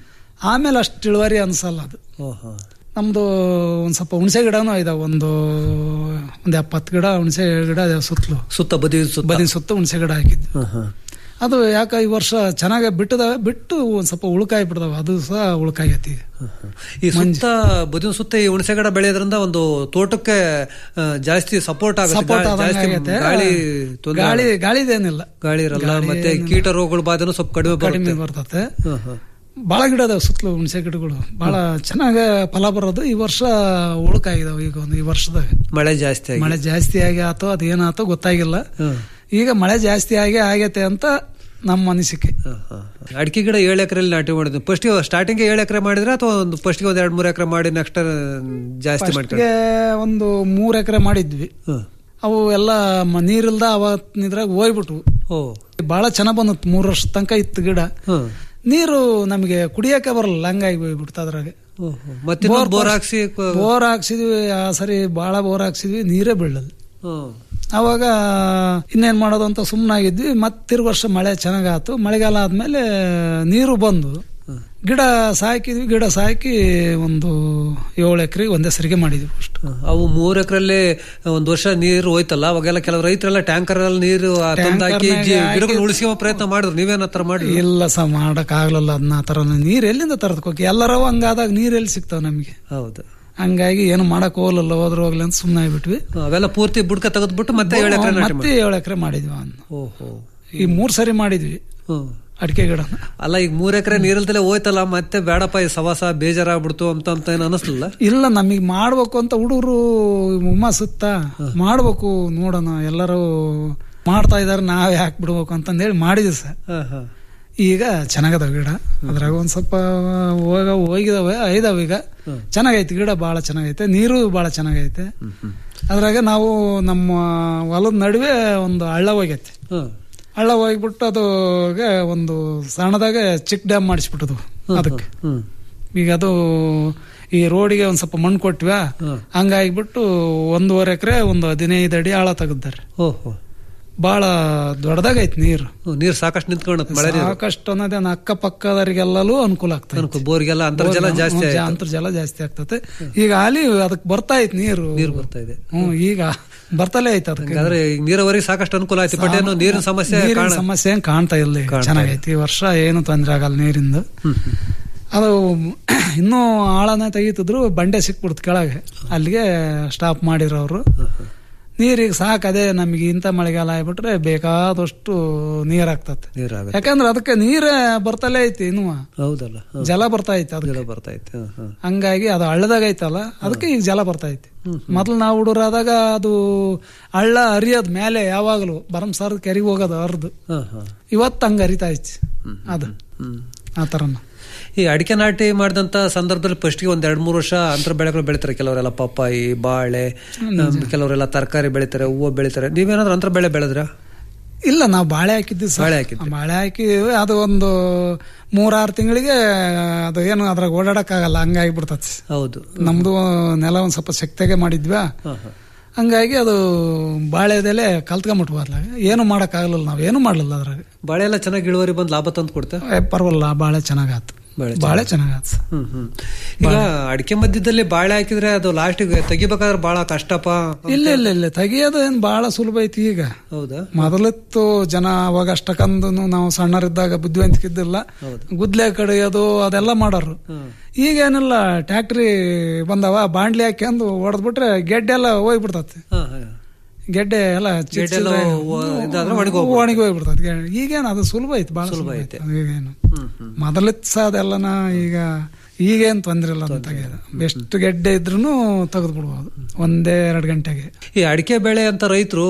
ಆಮೇಲೆ ಅಷ್ಟು ಇಳುವರಿ ಅನ್ಸಲ್ಲ ಅದು ನಮ್ದು ಒಂದ್ ಸ್ವಲ್ಪ ಹುಣಸೆ ಗಿಡನೂ ಇದಾವೆ ಒಂದು ಒಂದ್ ಎಪ್ಪತ್ತು ಗಿಡ ಹುಣಸೆ ಗಿಡ ಇದಾವೆ ಸುತ್ತಲೂ ಸುತ್ತ ಬದಿ ಸುತ್ತ ಬದಿ ಸುತ್ತ ಹುಣಸೆ ಗಿಡ ಹಾಕಿದ್ವಿ ಅದು ಯಾಕ ಈ ವರ್ಷ ಚೆನ್ನಾಗಿ ಬಿಟ್ಟದಾವೆ ಬಿಟ್ಟು ಒಂದ್ ಸ್ವಲ್ಪ ಉಳ್ಕಾಯಿ ಬಿಡ್ದಾವ ಅದು ಸಹ ಉಳ್ಕಾಗೈತಿ ಈ ಸುತ್ತ ಬದಿನ ಸುತ್ತ ಈ ಹುಣಸೆ ಗಿಡ ಬೆಳೆಯೋದ್ರಿಂದ ಒಂದು ತೋಟಕ್ಕೆ ಆ, ಜಾಸ್ತಿ ಸಪೋರ್ಟ್ ಆಗುತ್ತೆ ಸಪೋರ್ಟ್ ಗಾ- ಜಾಸ್ತಿ ಆಗೈತೆ ಗಾಳಿ ತೊಂದ್ರೆ ಗಾಳಿ ಗಾಳಿದೇನಿಲ್ಲ ಗಾಳಿ ಇರಲ್ಲ ಗಾಳಿ ಮತ್ತೆ ಏನಿಲ್ಲ. ಕೀಟ ರೋಗಗಳ ಬಾಧೆನೂ ಸ್ವಲ್ಪ ಕಡಿಮೆ ಕಡಿಮೆ ಬರುತ್ತೆ ಬರ್ತತೆ ಹ, ಹ. ಬಹಳ ಗಿಡ ಅದಾವ ಸುತ್ತಲೂ ಹುಣಸೆ ಗಿಡಗಳು ಬಹಳ ಚೆನ್ನಾಗ ಫಲ ಬರೋದು ಈ ವರ್ಷ ಉಳ್ಕಾಗಿದಾವ ಈಗ ಒಂದು ಈ ವರ್ಷದಾಗ ಮಳೆ ಜಾಸ್ತಿ ಆಗಿ ಮಳೆ ಜಾಸ್ತಿ ಆಗಿ ಆತೋ ಅದು ಏನಾತೋ ಗೊತ್ತಾಗಿಲ್ಲ ಈಗ ಮಳೆ ಜಾಸ್ತಿ ಆಗಿ ಆಗೈತೆ ಅಂತ ನಮ್ಮ ಅನಿಸಿಕೆ ಅಡಿಕೆ ಗಿಡ ಏಳು ಎಕರೆಲಿ ನಾಟಿ ಮಾಡಿದ್ವಿ ಫಸ್ಟ್ ಸ್ಟಾರ್ಟಿಂಗ್ ಏಳು ಎಕರೆ ಮಾಡಿದ್ರೆ ಅಥವಾ ಒಂದು ಫಸ್ಟ್ ಒಂದ್ ಎರಡ್ ಮೂರು ಎಕರೆ ಮಾಡಿ ನೆಕ್ಸ್ಟ್ ಜಾಸ್ತಿ ಮಾಡ್ಕೊಂಡು ಫಸ್ಟ್ಗೆ ಒಂದು ಮೂರ್ ಎಕರೆ ಮಾಡಿದ್ವಿ ಅವು ಎಲ್ಲ ಮ- ನೀರಿಲ್ದ ಅವತ್ತಿದ್ರಾಗ ಹೋಗ್ಬಿಟ್ವು ಬಹಳ ಚೆನ್ನಾಗ್ ಬಂದತ್ ಮೂರ್ ವರ್ಷ ತನಕ ಇತ್ತು ಗಿಡ ನೀರು ನಮಗೆ ಕುಡಿಯಕ್ಕೆ ಬರಲ್ಲ ಹಂಗಾಗಿ ಹೋಗ್ಬಿಡ್ತು ಅದ್ರಾಗ ಮತ್ತೆ ಇನ್ನೊಂದ್ ಬೋರ್ ಹಾಕ್ಸಿ ಕ- ಬೋರ್ ಹಾಕ್ಸಿದ್ವಿ ಆ ಸರಿ ಬಹಳ ಬೋರ್ ಹಾಕ್ಸಿದ್ವಿ ನೀರೇ ಬೀಳಲ್ಲ ಅವಾಗ ಇನ್ನೇನ್ ಮಾಡೋದು ಅಂತ ಸುಮ್ಮನಾಗಿದ್ವಿ ಮತ್ತೆ ತಿರ್ಗ ವರ್ಷ ಮಳೆ ಚೆನ್ನಾಗಾತು ಮಳೆಗಾಲ ಆದ್ಮೇಲೆ ನೀರು ಬಂದು ಗಿಡ ಸಾಕಿದ್ವಿ ಗಿಡ ಸಾಕಿ ಒಂದು ಏಳು ಎಕರೆ ಒಂದೇ ಸರಿಗೆ ಮಾಡಿದ್ವಿ ಅಷ್ಟು ಅವು ಮೂರ್ ಎಕರೆಲ್ಲಿ ಒಂದ್ ವರ್ಷ ನೀರು ಹೋಯ್ತಲ್ಲ ಅವಾಗೆಲ್ಲ ಕೆಲವು ರೈತರೆಲ್ಲ ಟ್ಯಾಂಕರ್ ಅಲ್ಲಿ ನೀರು ಆ ತಂದು ಹಾಕಿ ಟ್ಯಾಂಕರ್ನಾಗೆ ಜಿ- ಹಾಕಿ- ಗಿಡಗಳು ಉಳಿಸ್ಕೊ ಪ್ರಯತ್ನ ಮಾಡಿದ್ರು ನೀವೇನ ತರ ಮಾಡಿ ಇಲ್ಲ ಸ ಮಾಡಕ್ ಆಗ್ಲಿಲ್ಲ ಅದನ್ನ ಆ ತರ ನೀರ್ ಎಲ್ಲಿಂದ ತರದ್ಕೋಕೆ ಎಲ್ಲರವ ಹಂಗಾದಾಗ ನೀರ್ ಎಲ್ಲಿ ಸಿಗ್ತಾವ ನಮ್ಗೆ ಹೌದು ಹಂಗಾಗಿ ಏನು ಮಾಡಕ್ ಹೋಗಲ್ಲ ಹೋದ್ರ ಹೋಗ್ಲಿ ಅಂತ ಸುಮ್ಮನೆ ಆಗ್ಬಿಟ್ವಿ ಅವೆಲ್ಲ ಪೂರ್ತಿ ಬುಡ್ಕ ತೆಗೆದ್ಬಿಟ್ಟು ಮತ್ತೆ ಏಳು ಎಕರೆ ನಾಟಿ ಮತ್ತೆ ಏಳು ಎಕರೆ ಮಾಡಿದ್ವಿ ಅನ್ನ ಓಹೋ ಈ ಮೂರ್ ಸರಿ ಮಾಡಿದ್ವಿ ಅಡಿಕೆ ಗಿಡ ಅಲ್ಲ ಈಗ ಮೂರ್ ಎಕರೆ ನೀರಲ್ದಲೆ ಹೋಯ್ತಲ್ಲ ಮತ್ತೆ ಬೇಡಪ್ಪ ಈ ಸವಾಸ ಬೇಜಾರಾಗ್ಬಿಡ್ತು ಅಂತ ಅಂತ ಏನ್ ಅನಿಸ್ಲಿಲ್ಲ ಇಲ್ಲ ನಮಗ್ ಮಾಡ್ಬೇಕು ಅಂತ ಹುಡುಗರು ಉಮ್ಮ ಸುತ್ತ ಮಾಡ್ಬೇಕು ನೋಡೋಣ ಎಲ್ಲರೂ ಮಾಡ್ತಾ ಇದಾರೆ ನಾವೇ ಹಾಕ್ಬಿಡ್ಬೇಕು ಅಂತಂದೇಳಿ ಮಾಡಿದ್ವಿ ಸರ್ ಈಗ ಚೆನ್ನಾಗದ ಗಿಡ ಅದ್ರಾಗ ಒಂದ್ ಸ್ವಲ್ಪ ಹೋಗ ಹೋಗಿದಾವೆ ಐದಾವ ಈಗ ಚೆನ್ನಾಗೈತಿ ಗಿಡ ಬಹಳ ಚೆನ್ನಾಗೈತೆ ನೀರು ಬಹಳ ಚೆನ್ನಾಗೈತೆ ಅದ್ರಾಗ ನಾವು ನಮ್ಮ ಹೊಲದ ನಡುವೆ ಒಂದು ಹಳ್ಳ ಹೋಗೈತಿ ಹಳ್ಳ ಹೋಗ್ಬಿಟ್ಟು ಅದು ಒಂದು ಸಣ್ಣದಾಗ ಚಿಕ್ಕ ಡ್ಯಾಮ್ ಮಾಡಿಸ್ಬಿಟ್ಟದು ಅದಕ್ಕೆ ಈಗ ಅದು ಈ ರೋಡಿಗೆ ಒಂದ್ ಸ್ವಲ್ಪ ಮಣ್ಣು ಕೊಟ್ವ್ಯಾ ಹಂಗಾಗಿಬಿಟ್ಟು ಒಂದೂವರೆ ಎಕರೆ ಒಂದು ಹದಿನೈದು ಅಡಿ ಆಳ ತೆಗೆದಾರೆ ಓಹೋ ಬಹಳ ದೊಡ್ಡದಾಗೈತಿ ನೀರು ನೀರ್ ಸಾಕಷ್ಟು ನಿಂತ್ಕೊಂಡತ್ ಮಳೆ ನೀರು ಸಾಕಷ್ಟು ಅನ್ನೋದೇನು ಅಕ್ಕಪಕ್ಕದವರಿಗೆಲ್ಲೂ ಅನುಕೂಲ ಆಗ್ತದೆ ಅನುಕೂಲ, ಬೋರ್ಗೆಲ್ಲ ಅಂತರ್ಜಲ ಜಾಸ್ತಿ ಆಯ್ತು. ಅಂತರ್ಜಲ ಜಾಸ್ತಿ ಆಗ್ತದೆ ಈಗ ಅಲ್ಲಿ ಅದಕ್ಕೆ ಬರ್ತಾ ಐತಿ ನೀರು ನೀರು ಬರ್ತಾ ಇದೆ ಹ್ಮ್ ಈಗ ಬರ್ತಲೇ ಐತೆ ಅದಕ್ಕೆ ಹಾಗಾದ್ರೆ ಈಗ ನೀರಾವರಿಗೆ ಸಾಕಷ್ಟು ಅನುಕೂಲ ಆಯ್ತು ಬಟ್ ಏನು ನೀರಿನ ಸಮಸ್ಯೆ ನೀರಿನ ಕಾಣ ಸಮಸ್ಯೆ ಏನ್ ಕಾಣ್ತಾ ಇಲ್ಲ ಈಗ. ಚೆನ್ನಾಗೈತಿ ಈ ವರ್ಷ ಏನು ತೊಂದ್ರೆ ಆಗಲ್ಲ ನೀರಿಂದ ಅದು ಇನ್ನೂ ಆಳನ ತೆಗಿತಿದ್ರು ಬಂಡೆ ಸಿಕ್ಬಿಡ್ತು ಕೆಳಗೆ ಅಲ್ಲಿಗೆ ಸ್ಟಾಪ್ ಮಾಡಿದ್ರು ಅವರು ನೀರಿಗೆ ಸಾಕು ಅದೇ ನಮಗೆ ಇಂಥ ಮಳೆಗಾಲ ಆಗ್ಬಿಟ್ರೆ ಬೇಕಾದಷ್ಟು ನೀರ್ ಆಗ್ತದೆ ನೀರಾಗುತ್ತೆ ಯಾಕಂದ್ರೆ ಅದಕ್ಕೆ ನೀರೇ ಬರ್ತಲೇ ಐತಿ ಇನ್ನು ಹೌದಲ್ಲ ಹ. ಜಲ ಬರ್ತಾ ಐತಿ ಅದಕ್ಕೆ ಜಲ ಬರ್ತಾ ಇತ್ತು ಹ, ಹ. ಹಂಗಾಗಿ ಅದು ಹಳ್ಳದಾಗ ಐತಲ್ಲ ಅದಕ್ಕೆ ಈಗ ಜಲ ಬರ್ತಾ ಐತಿ ಮೊದ್ಲು ನಾವು ಹುಡುಗರಾದಾಗ ಅದು ಹಳ್ಳ ಹರಿಯೋದ್ ಮೇಲೆ ಯಾವಾಗಲೂ ಬರಂಸಾರದ ಕೆರೆಗೆ ಹೋಗೋದು ಹರಿದು ಹ, ಹ. ಇವತ್ತು ಹಂಗ ಹರಿತಾ ಐತಿ ಅದು ಆ ತರನ ಈ ಅಡಿಕೆ ನಾಟಿ ಮಾಡಿದಂತ ಸಂದರ್ಭದಲ್ಲಿ ಫಸ್ಟ್ಗೆ ಒಂದ್ ಎರಡ್ ಮೂರು ವರ್ಷ ಅಂತರ ಬೆಳೆಗಳು ಬೆಳಿತಾರೆ ಕೆಲವರೆಲ್ಲ ಪಪ್ಪಾಯಿ ಬಾಳೆ ಆಮ್, ಕೆಲವರೆಲ್ಲ ತರಕಾರಿ ಬೆಳಿತಾರೆ ಹೂವು ಬೆಳಿತಾರೆ ನೀವೇನಾದ್ರೂ ಅಂತರ ಬೆಳೆ ಬೆಳೆದ್ರ ಇಲ್ಲ ನಾವು ಬಾಳೆ ಹಾಕಿದ್ವಿ ಸರ್. ಬಾಳೆ ಹಾಕಿದ್ರಿ. ಬಾಳೆ ಹಾಕಿದ್ವಿ ಅದು ಒಂದು ಮೂರಾರು ತಿಂಗಳಿಗೆ ಅದು ಏನು ಅದ್ರಾಗ ಓಡಾಡಕ್ ಆಗಲ್ಲ ಹಂಗಾಗಿ ಬಿಡ್ತತಿ ಹೌದು ನಮ್ದು ನೆಲ ಒಂದ್ ಸ್ವಲ್ಪ ಶಕ್ತಿಯಾಗೆ ಮಾಡಿದ್ವಾ ಹ, ಹ. ಹಂಗಾಗಿ ಅದು ಬಾಳೆದೆಲೆ ಕಲ್ತ್ಕೊಂಬಿಟ್ವು ಅದ್ರಾಗ ಏನು ಮಾಡಕ್ ಆಗಲ್ಲ ನಾವ್ ಏನು ಮಾಡ್ಲಿಲ್ಲ ಅದ್ರಾಗ ಬಾಳೆ ಎಲ್ಲ ಚೆನ್ನಾಗಿ ಇಳುವರಿ ಬಂದು ಲಾಭ ತಂದು ಕೊಡ್ತಾ ಏ, ಪರವಾಗಿಲ್ಲ ಬಾಳೆ ಚೆನ್ನಾಗಾತು ಬಾಳೆ ಬಾಳೆ ಚೆನ್ನಾಗಾತು ಸರ್. ಹ್ಮ್ ಹ್ಮ್ ಈಗ ಅಡಿಕೆ ಮಧ್ಯದಲ್ಲಿ ಬಾಳೆ ಹಾಕಿದ್ರೆ ಅದು ಲಾಸ್ಟಿಗೆ ತೆಗಿಬೇಕಾದ್ರೆ ಬಹಳ ಕಷ್ಟಪ ಇಲ್ಲ ಇಲ್ಲ ಇಲ್ಲ ತೆಗಿಯೋದು ಏನ್ ಬಹಳ ಸುಲಭ ಐತಿ ಈಗ ಹೌದಾ ಮೊದಲಿತ್ತು ಜನ ಅವಾಗ ಅಷ್ಟಕ್ಕಂದು ನಾವು ಸಣ್ಣರಿದ್ದಾಗ ಬುದ್ಧಿವಂತಿಕಿದ್ದಿಲ್ಲ ಗುದ್ಲೆ ಕಡಿಯೋದು ಅದೆಲ್ಲ ಮಾಡೋರು ಈಗೇನಿಲ್ಲ ಟ್ಯಾಕ್ಟ್ರಿ ಬಂದವ ಬಾಂಡ್ಲಿ ಹಾಕ್ಯಂದು ಹೊಡೆದ್ಬಿಟ್ರೆ ಗೆಡ್ಡೆ ಎಲ್ಲ ಹೋಗ್ಬಿಡ್ತತಿ ಹ, ಹ. ಗೆಡ್ಡೆ ಎಲ್ಲ ಗೆಡ್ಡೆ ಎಲ್ಲ ಒ- ಇದಾದ್ರೆ ಒಣಗಿ ಹೋಗ್ಬಿಡುತ್ತೆ. ಒಣಗಿ ಹೋಗ್ಬಿಡ್ತತಿ ಈಗೇನು ಅದು ಸುಲಭ ಐತಿ ಬಹಳ ಸುಲಭ ಐತಿ ಈಗೇನು ಮೊದಲಿತ್ತು ಸಹ ಅದೆಲ್ಲನ ಈಗ ಈಗೇನ್ ತೊಂದ್ರೆ ಇಲ್ಲ ಅಂತ ತೆಗೆಯೋದು ಎಷ್ಟು ಗೆಡ್ಡೆ ಇದ್ರೂ ತೆಗೆದು ಬಿಡ್ಬೋದು ಒಂದೇ ಎರಡು ಗಂಟೆಗೆ ಈ ಅಡಿಕೆ ಬೆಳೆ ಅಂತ ರೈತರು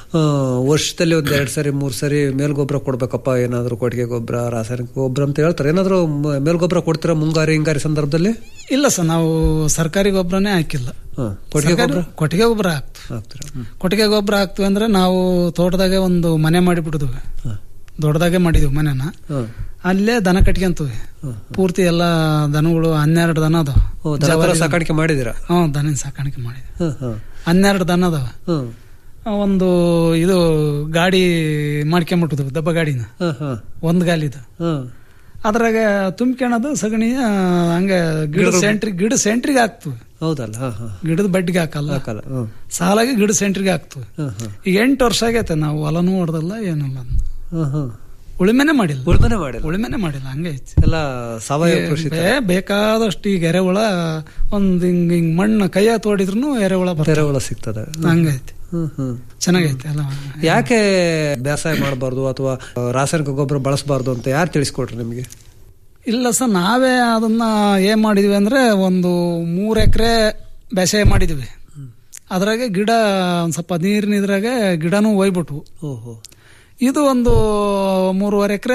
ವರ್ಷದಲ್ಲಿ ಒಂದ್ ಎರಡ್ ಸರಿ ಮೂರ್ ಸರಿ ಮೇಲ್ಗೊಬ್ಬರ ಕೊಡ್ಬೇಕಪ್ಪ ಏನಾದ್ರು ಕೊಟ್ಟಿಗೆ ಗೊಬ್ಬರ ರಾಸಾಯನಿಕ ಗೊಬ್ಬರ ಅಂತ ಹೇಳ್ತಾರೆ ಏನಾದ್ರು ಮ- ಮೇಲ್ಗೊಬ್ಬರ ಕೊಡ್ತೀರಾ ಮುಂಗಾರಿ ಹಿಂಗಾರಿ ಸಂದರ್ಭದಲ್ಲಿ ಇಲ್ಲ ಸರ್ ನಾವು ಸರ್ಕಾರಿ ಗೊಬ್ಬರನೇ ಹಾಕಿಲ್ಲ ಹ, ಕೊಟ್ಟಿಗೆ ಸರ್ಕಾರಿ- ಗೊಬ್ಬರ ಕೊಟ್ಟಿಗೆ ಗೊಬ್ಬರ ಹಾಕ್ತು ಹಾಕ್ತೀರಾ ಹ್ಮ್. ಕೊಟ್ಟಿಗೆ ಗೊಬ್ಬರ ಹಾಕ್ತಿವಿ ಅಂದ್ರೆ ನಾವು ತೋಟದಾಗೆ ಒಂದು ಮನೆ ಮಾಡಿಬಿಟ್ಟಿದ್ವಿ ದೊಡ್ಡದಾಗೆ ಮಾಡಿದ್ವಿ ಮನೆನ ಹ. ಅಲ್ಲೇ ದನ ಕಟ್ಕೊಂತೀವಿ ಪೂರ್ತಿ ಎಲ್ಲ ದನಗಳು ಹನ್ನೆರಡು ದನ ಅದಾವ ಓ, ದನ ಕರು ಸಾಕಾಣಿಕೆ ಮಾಡಿದೀರಾ ಹ್ಮ್ ದನ ಸಾಕಾಣಿಕೆ ಮಾಡಿದ್ವಿ ಹ, ಹ. ಹನ್ನೆರಡು ದನ ಅದಾವ ಹ್ಮ್. ಒಂದು ಇದು ಗಾಡಿ ಮಾಡ್ಕೊಂಬಿಟ್ಟಿದ್ವಿ ದಬ್ಬ ಗಾಡಿನ ಹ, ಹ. ಒಂದ್ ಗಾಲಿದು ಹ. ಅದ್ರಾಗ ತುಂಬ್ಕೊಳೋದು ಸಗಣಿಯ ಹಂಗ ಗಿಡ ಗಿಡಗಳು- ಸೆಂಟ್ರಿ ಗಿಡ ಸೆಂಟ್ರಿಗೆ ಹಾಕ್ತು ಹೌದಲ್ಲ ಹಾ ಹಾ ಗಿಡದ ಬಡ್ಡಿಗೆ ಹಾಕಲ್ಲ ಹಾಕಲ್ಲ ಹ್ಮ್. ಸಾಲಾಗಿ ಗಿಡ ಸೆಂಟ್ರಿಗೆ ಹಾಕ್ತು ಹ್ಮ್, ಹ್ಮ್. ಈಗ ಎಂಟು ವರ್ಷ ಆಗೈತೆ ನಾವು ಹೊಲನೂ ಹೊಡೆದಲ್ಲ ಏನಿಲ್ಲ ಹ್ಮ್, ಹ್ಮ್. ಉಳಿಮೆನೆ ಮಾಡಿಲ್ಲ ಉಳ್ಮನೆ ಮಾಡಿಲ್ಲ ಉಳಿಮೆನೆ ಮಾಡಿಲ್ಲ ಹಂಗೆ ಐತಿ ಎಲ್ಲ ಸಾವಯವ ಕೃಷಿ ತರ. ಬೇ- ಬೇಕಾದಷ್ಟು ಈಗ ಎರೆಹುಳ ಒಂದ್ ಹಿಂಗ್ ಹಿಂಗ್ ಮಣ್ಣು ಕೈಯ ತೋಡಿದ್ರು ಎರೆಹುಳ ಬರ್ತದೆ ಎರೆಹುಳ ಸಿಗ್ತದೆ ಹಂಗೈತಿ ಹ್ಮ್ ಹ್ಮ್ ಚೆನ್ನಾಗೈತೆ ಎಲ್ಲ ಯಾಕೆ ಬೇಸಾಯ ಮಾಡಬಾರ್ದು ಅಥವಾ ರಾಸಾಯನಿಕ ಗೊಬ್ಬರ ಬಳಸಬಾರ್ದು ಅಂತ ಯಾರು ತಿಳಿಸ್ಕೊಟ್ರು ನಿಮಗೆ ಇಲ್ಲ ಸರ್ ನಾವೇ ಅದನ್ನ ಏನ್ ಮಾಡಿದ್ವಿ ಅಂದ್ರೆ ಒಂದು ಮೂರ್ ಎಕರೆ ಬೇಸಾಯ ಮಾಡಿದ್ವಿ ಅದ್ರಾಗೆ ಗಿಡ ಒಂದ್ ಸ್ವಲ್ಪ ನೀರಿನ ಇದ್ರಾಗೆ ಗಿಡನೂ ಒಯ್ಬಿಟ್ವು ಓಹೋ ಇದು ಒಂದು ಮೂರುವರೆ ಎಕರೆ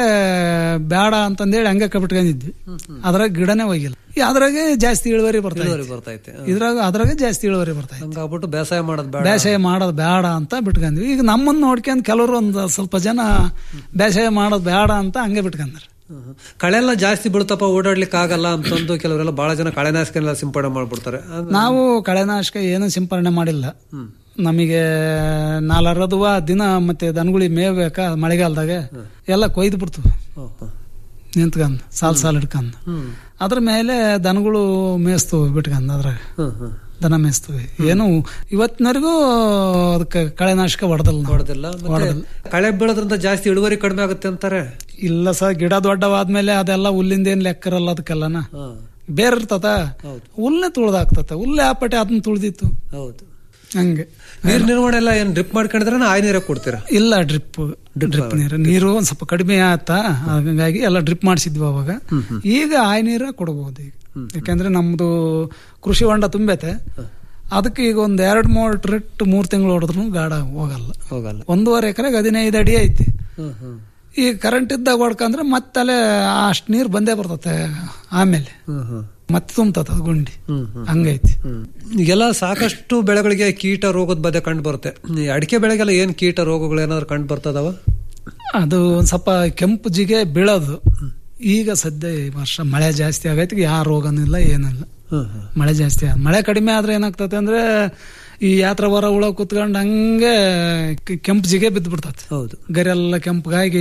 ಬೇಡ ಅಂತಂದೇಳಿ ಹಂಗೆ ಕಬಿಟ್ಕೊಂಡಿದ್ವಿ ಅದ್ರಾಗ ಗಿಡನೇ ಒಯ್ಗಿಲ್ಲ ಈ ಅದ್ರಾಗೆ ಜಾಸ್ತಿ ಇಳುವರಿ ಬರ್ತಾ ಇಳುವರಿ ಐತಿ. ಬರ್ತಾ ಐತೆ ಇದ್ರಾಗ ಅದ್ರಾಗೆ ಜಾಸ್ತಿ ಇಳುವರಿ ಬರ್ತಾ ಐತಿ. ಹಂಗಾಗ್ಬಿಟ್ಟು ಬೇಸಾಯ ಮಾಡೋದು ಬೇಡ ಬೇಸಾಯ ಮಾಡೋದು ಬೇಡ ಅಂತ ಬಿಟ್ಕೊಂಡ್ವಿ ಈಗ ನಮ್ಮನ್ನ ನೋಡ್ಕೊಂಡ್ ಕೆಲವರು ಒಂದು ಸ್ವಲ್ಪ ಜನ ಬೇಸಾಯ ಮಾಡೋದು ಬೇಡ ಅಂತ ಹಂಗೆ ಬಿಟ್ಕೊಂಡ್ರು ಹ್ಮ್, ಹ್ಮ್. ಕಳೆ ಎಲ್ಲ ಜಾಸ್ತಿ ಬೀಳ್ತಪ್ಪ ಓಡಾಡ್ಲಿಕ್ಕೆ ಆಗಲ್ಲ ಅಂತಂದು ಕೆಲವರೆಲ್ಲ ಬಹಳ ಜನ ಕಳೆನಾಶಕನೆಲ್ಲ ಸಿಂಪಡಣೆ ಮಾಡ್ಬಿಡ್ತಾರೆ ಅದು- ನಾವು ಕಳೆನಾಶಕ ಏನು ಸಿಂಪರಣೆ ಮಾಡಿಲ್ಲ ನಮಗೆ ನಾಲ್ಕರದುವ ದಿನ ಮತ್ತೆ ದನಗುಳಿ ಮೇಯ್ಬೇಕ ಮಳೆಗಾಲದಾಗ ಎಲ್ಲ ಕೊಯ್ದು ಬಿಡ್ತು ಹ್ಮ್, ಹ್ಮ್. ನಿಂತ್ಕೊಂಡ್ ಸಾಲ್ ಸಾಲ್ ಹಿಡ್ಕೊಂಡ್ ಹ್ಮ್. ಅದ್ರ ಮೇಲೆ ದನಗಳು ಮೇಯಿಸ್ತು ಬಿಟ್ಕೊಂಡ್ ಅದ್ರಾಗ ಹ್ಮ್, ಹ್ಮ್. ದನ ಮೇಯಿಸ್ತವೆ ಏನು ಇವತ್ತಿನವರೆಗೂ ಅದಕ್ಕೆ ಕಳೆನಾಶಕ ಹೊಡೆದಲ್ಲ ನಾವು. ಹೊಡೆದಿಲ್ಲ ಮತ್ತೆ ಕಳೆ ಬೀಳೋದ್ರಿಂದ ಜಾಸ್ತಿ ಇಳುವರಿ ಕಡಿಮೆ ಆಗುತ್ತೆ ಅಂತಾರೆ ಇಲ್ಲ ಸರ್ ಗಿಡ ದೊಡ್ಡವಾದ್ಮೇಲೆ ಅದೆಲ್ಲ ಹುಲ್ಲಿಂದ ಏನ್ ಲೆಕ್ಕ ಇರಲ್ಲ ಅದಕ್ಕೆಲ್ಲನ ಹಾ, ಬೇರೆ ಇರ್ತತ ಹುಲ್ನೇ ತುಳ್ದಾಗ್ತತ ಹುಲ್ಲೆ ಆಪಟೆ ಅದನ್ನ ತುಳ್ದಿತ್ತು ಹೌದು ಹಂಗೆ ನೀರ್ ನಿರ್ವಹಣೆ ಎಲ್ಲ ಏನ್ ಡ್ರಿಪ್ ಮಾಡ್ಕೊಂಡಿದ್ರೆ ಆಯ್ ನೀರೇ ಕೊಡ್ತೀರಾ ಇಲ್ಲ ಡ್ರಿಪ್ ಡ್ರಿಪ್ ನೀರು ನೀರು ಒಂದ್ ಸ್ವಲ್ಪ ಕಡಿಮೆ ಆತ ಹಾಗಾಗಿ ಎಲ್ಲ ಡ್ರಿಪ್ ಮಾಡಿಸಿದ್ವಿ ಅವಾಗ ಈಗ ಆಯ್ ನೀರ ಕೊಡಬಹುದು ಈಗ ಯಾಕಂದ್ರೆ ನಮ್ದು ಕೃಷಿ ಹೊಂಡ ತುಂಬೈತೆ ಅದಕ್ಕೆ ಈಗ ಒಂದ್ ಎರಡ್ ಮೂರ್ ಟ್ರಿಟ್ ಮೂರ್ ತಿಂಗಳು ಹೊಡೆದ್ರು ಗಾಢ ಹೋಗಲ್ಲ ಹೋಗಲ್ಲ ಒಂದೂವರೆ ಎಕರೆಗೆ ಹದಿನೈದು ಅಡಿ ಐತಿ ಹ್ಮ್ ಹ್ಮ್ ಈ ಕರೆಂಟ್ ಇದ್ದಾಗ ಹೊಡ್ಕಂದ್ರೆ ಮತ್ತಲ್ಲೇ ಅಷ್ಟ್ ನೀರ್ ಬಂದೇ ಬರ್ತತೆ ಆಮೇಲೆ ಹ್ಮ್ ಹ್ಮ್ ಮತ್ತೆ ತುಂಬತದ ಅದು ಗುಂಡಿ ಹ್ಮ್ ಹ್ಮ್ ಹಂಗೈತಿ ಹ್ಮ್. ಈಗೆಲ್ಲ ಸಾಕಷ್ಟು ಬೆಳೆಗಳಿಗೆ ಕೀಟ ರೋಗದ ಬದೆ ಕಂಡು ಬರುತ್ತೆ ಈ ಅಡಿಕೆ ಬೆಳೆಗೆಲ್ಲ ಏನ್ ಕೀಟ ರೋಗಗಳು ಏನಾದ್ರು ಕಂಡು ಬರ್ತದವ ಅದು ಒಂದ್ ಸ್ವಲ್ಪ ಕೆಂಪು ಜಿಗೆ ಬೀಳೋದು ಈಗ ಸದ್ಯ ಈ ವರ್ಷ ಮಳೆ ಜಾಸ್ತಿ ಆಗೈತಿ ಯಾವ ರೋಗನೂ ಇಲ್ಲ ಏನಿಲ್ಲ ಹ್ಮ್ ಹ್ಮ್. ಮಳೆ ಜಾಸ್ತಿ ಆಗ ಮಳೆ ಕಡಿಮೆ ಆದ್ರೆ ಏನಾಗ್ತದೆ ಅಂದ್ರೆ ಈ ಯಾತ್ರ ಹೊರ ಹುಳ ಕುತ್ಕೊಂಡು ಹಂಗೆ ಕೆ- ಕೆಂಪು ಜಿಗೆ ಬಿದ್ದು ಬಿಡ್ತದೆ ಹೌದು ಗರೆಲ್ಲ ಕೆಂಪಗಾಗಿ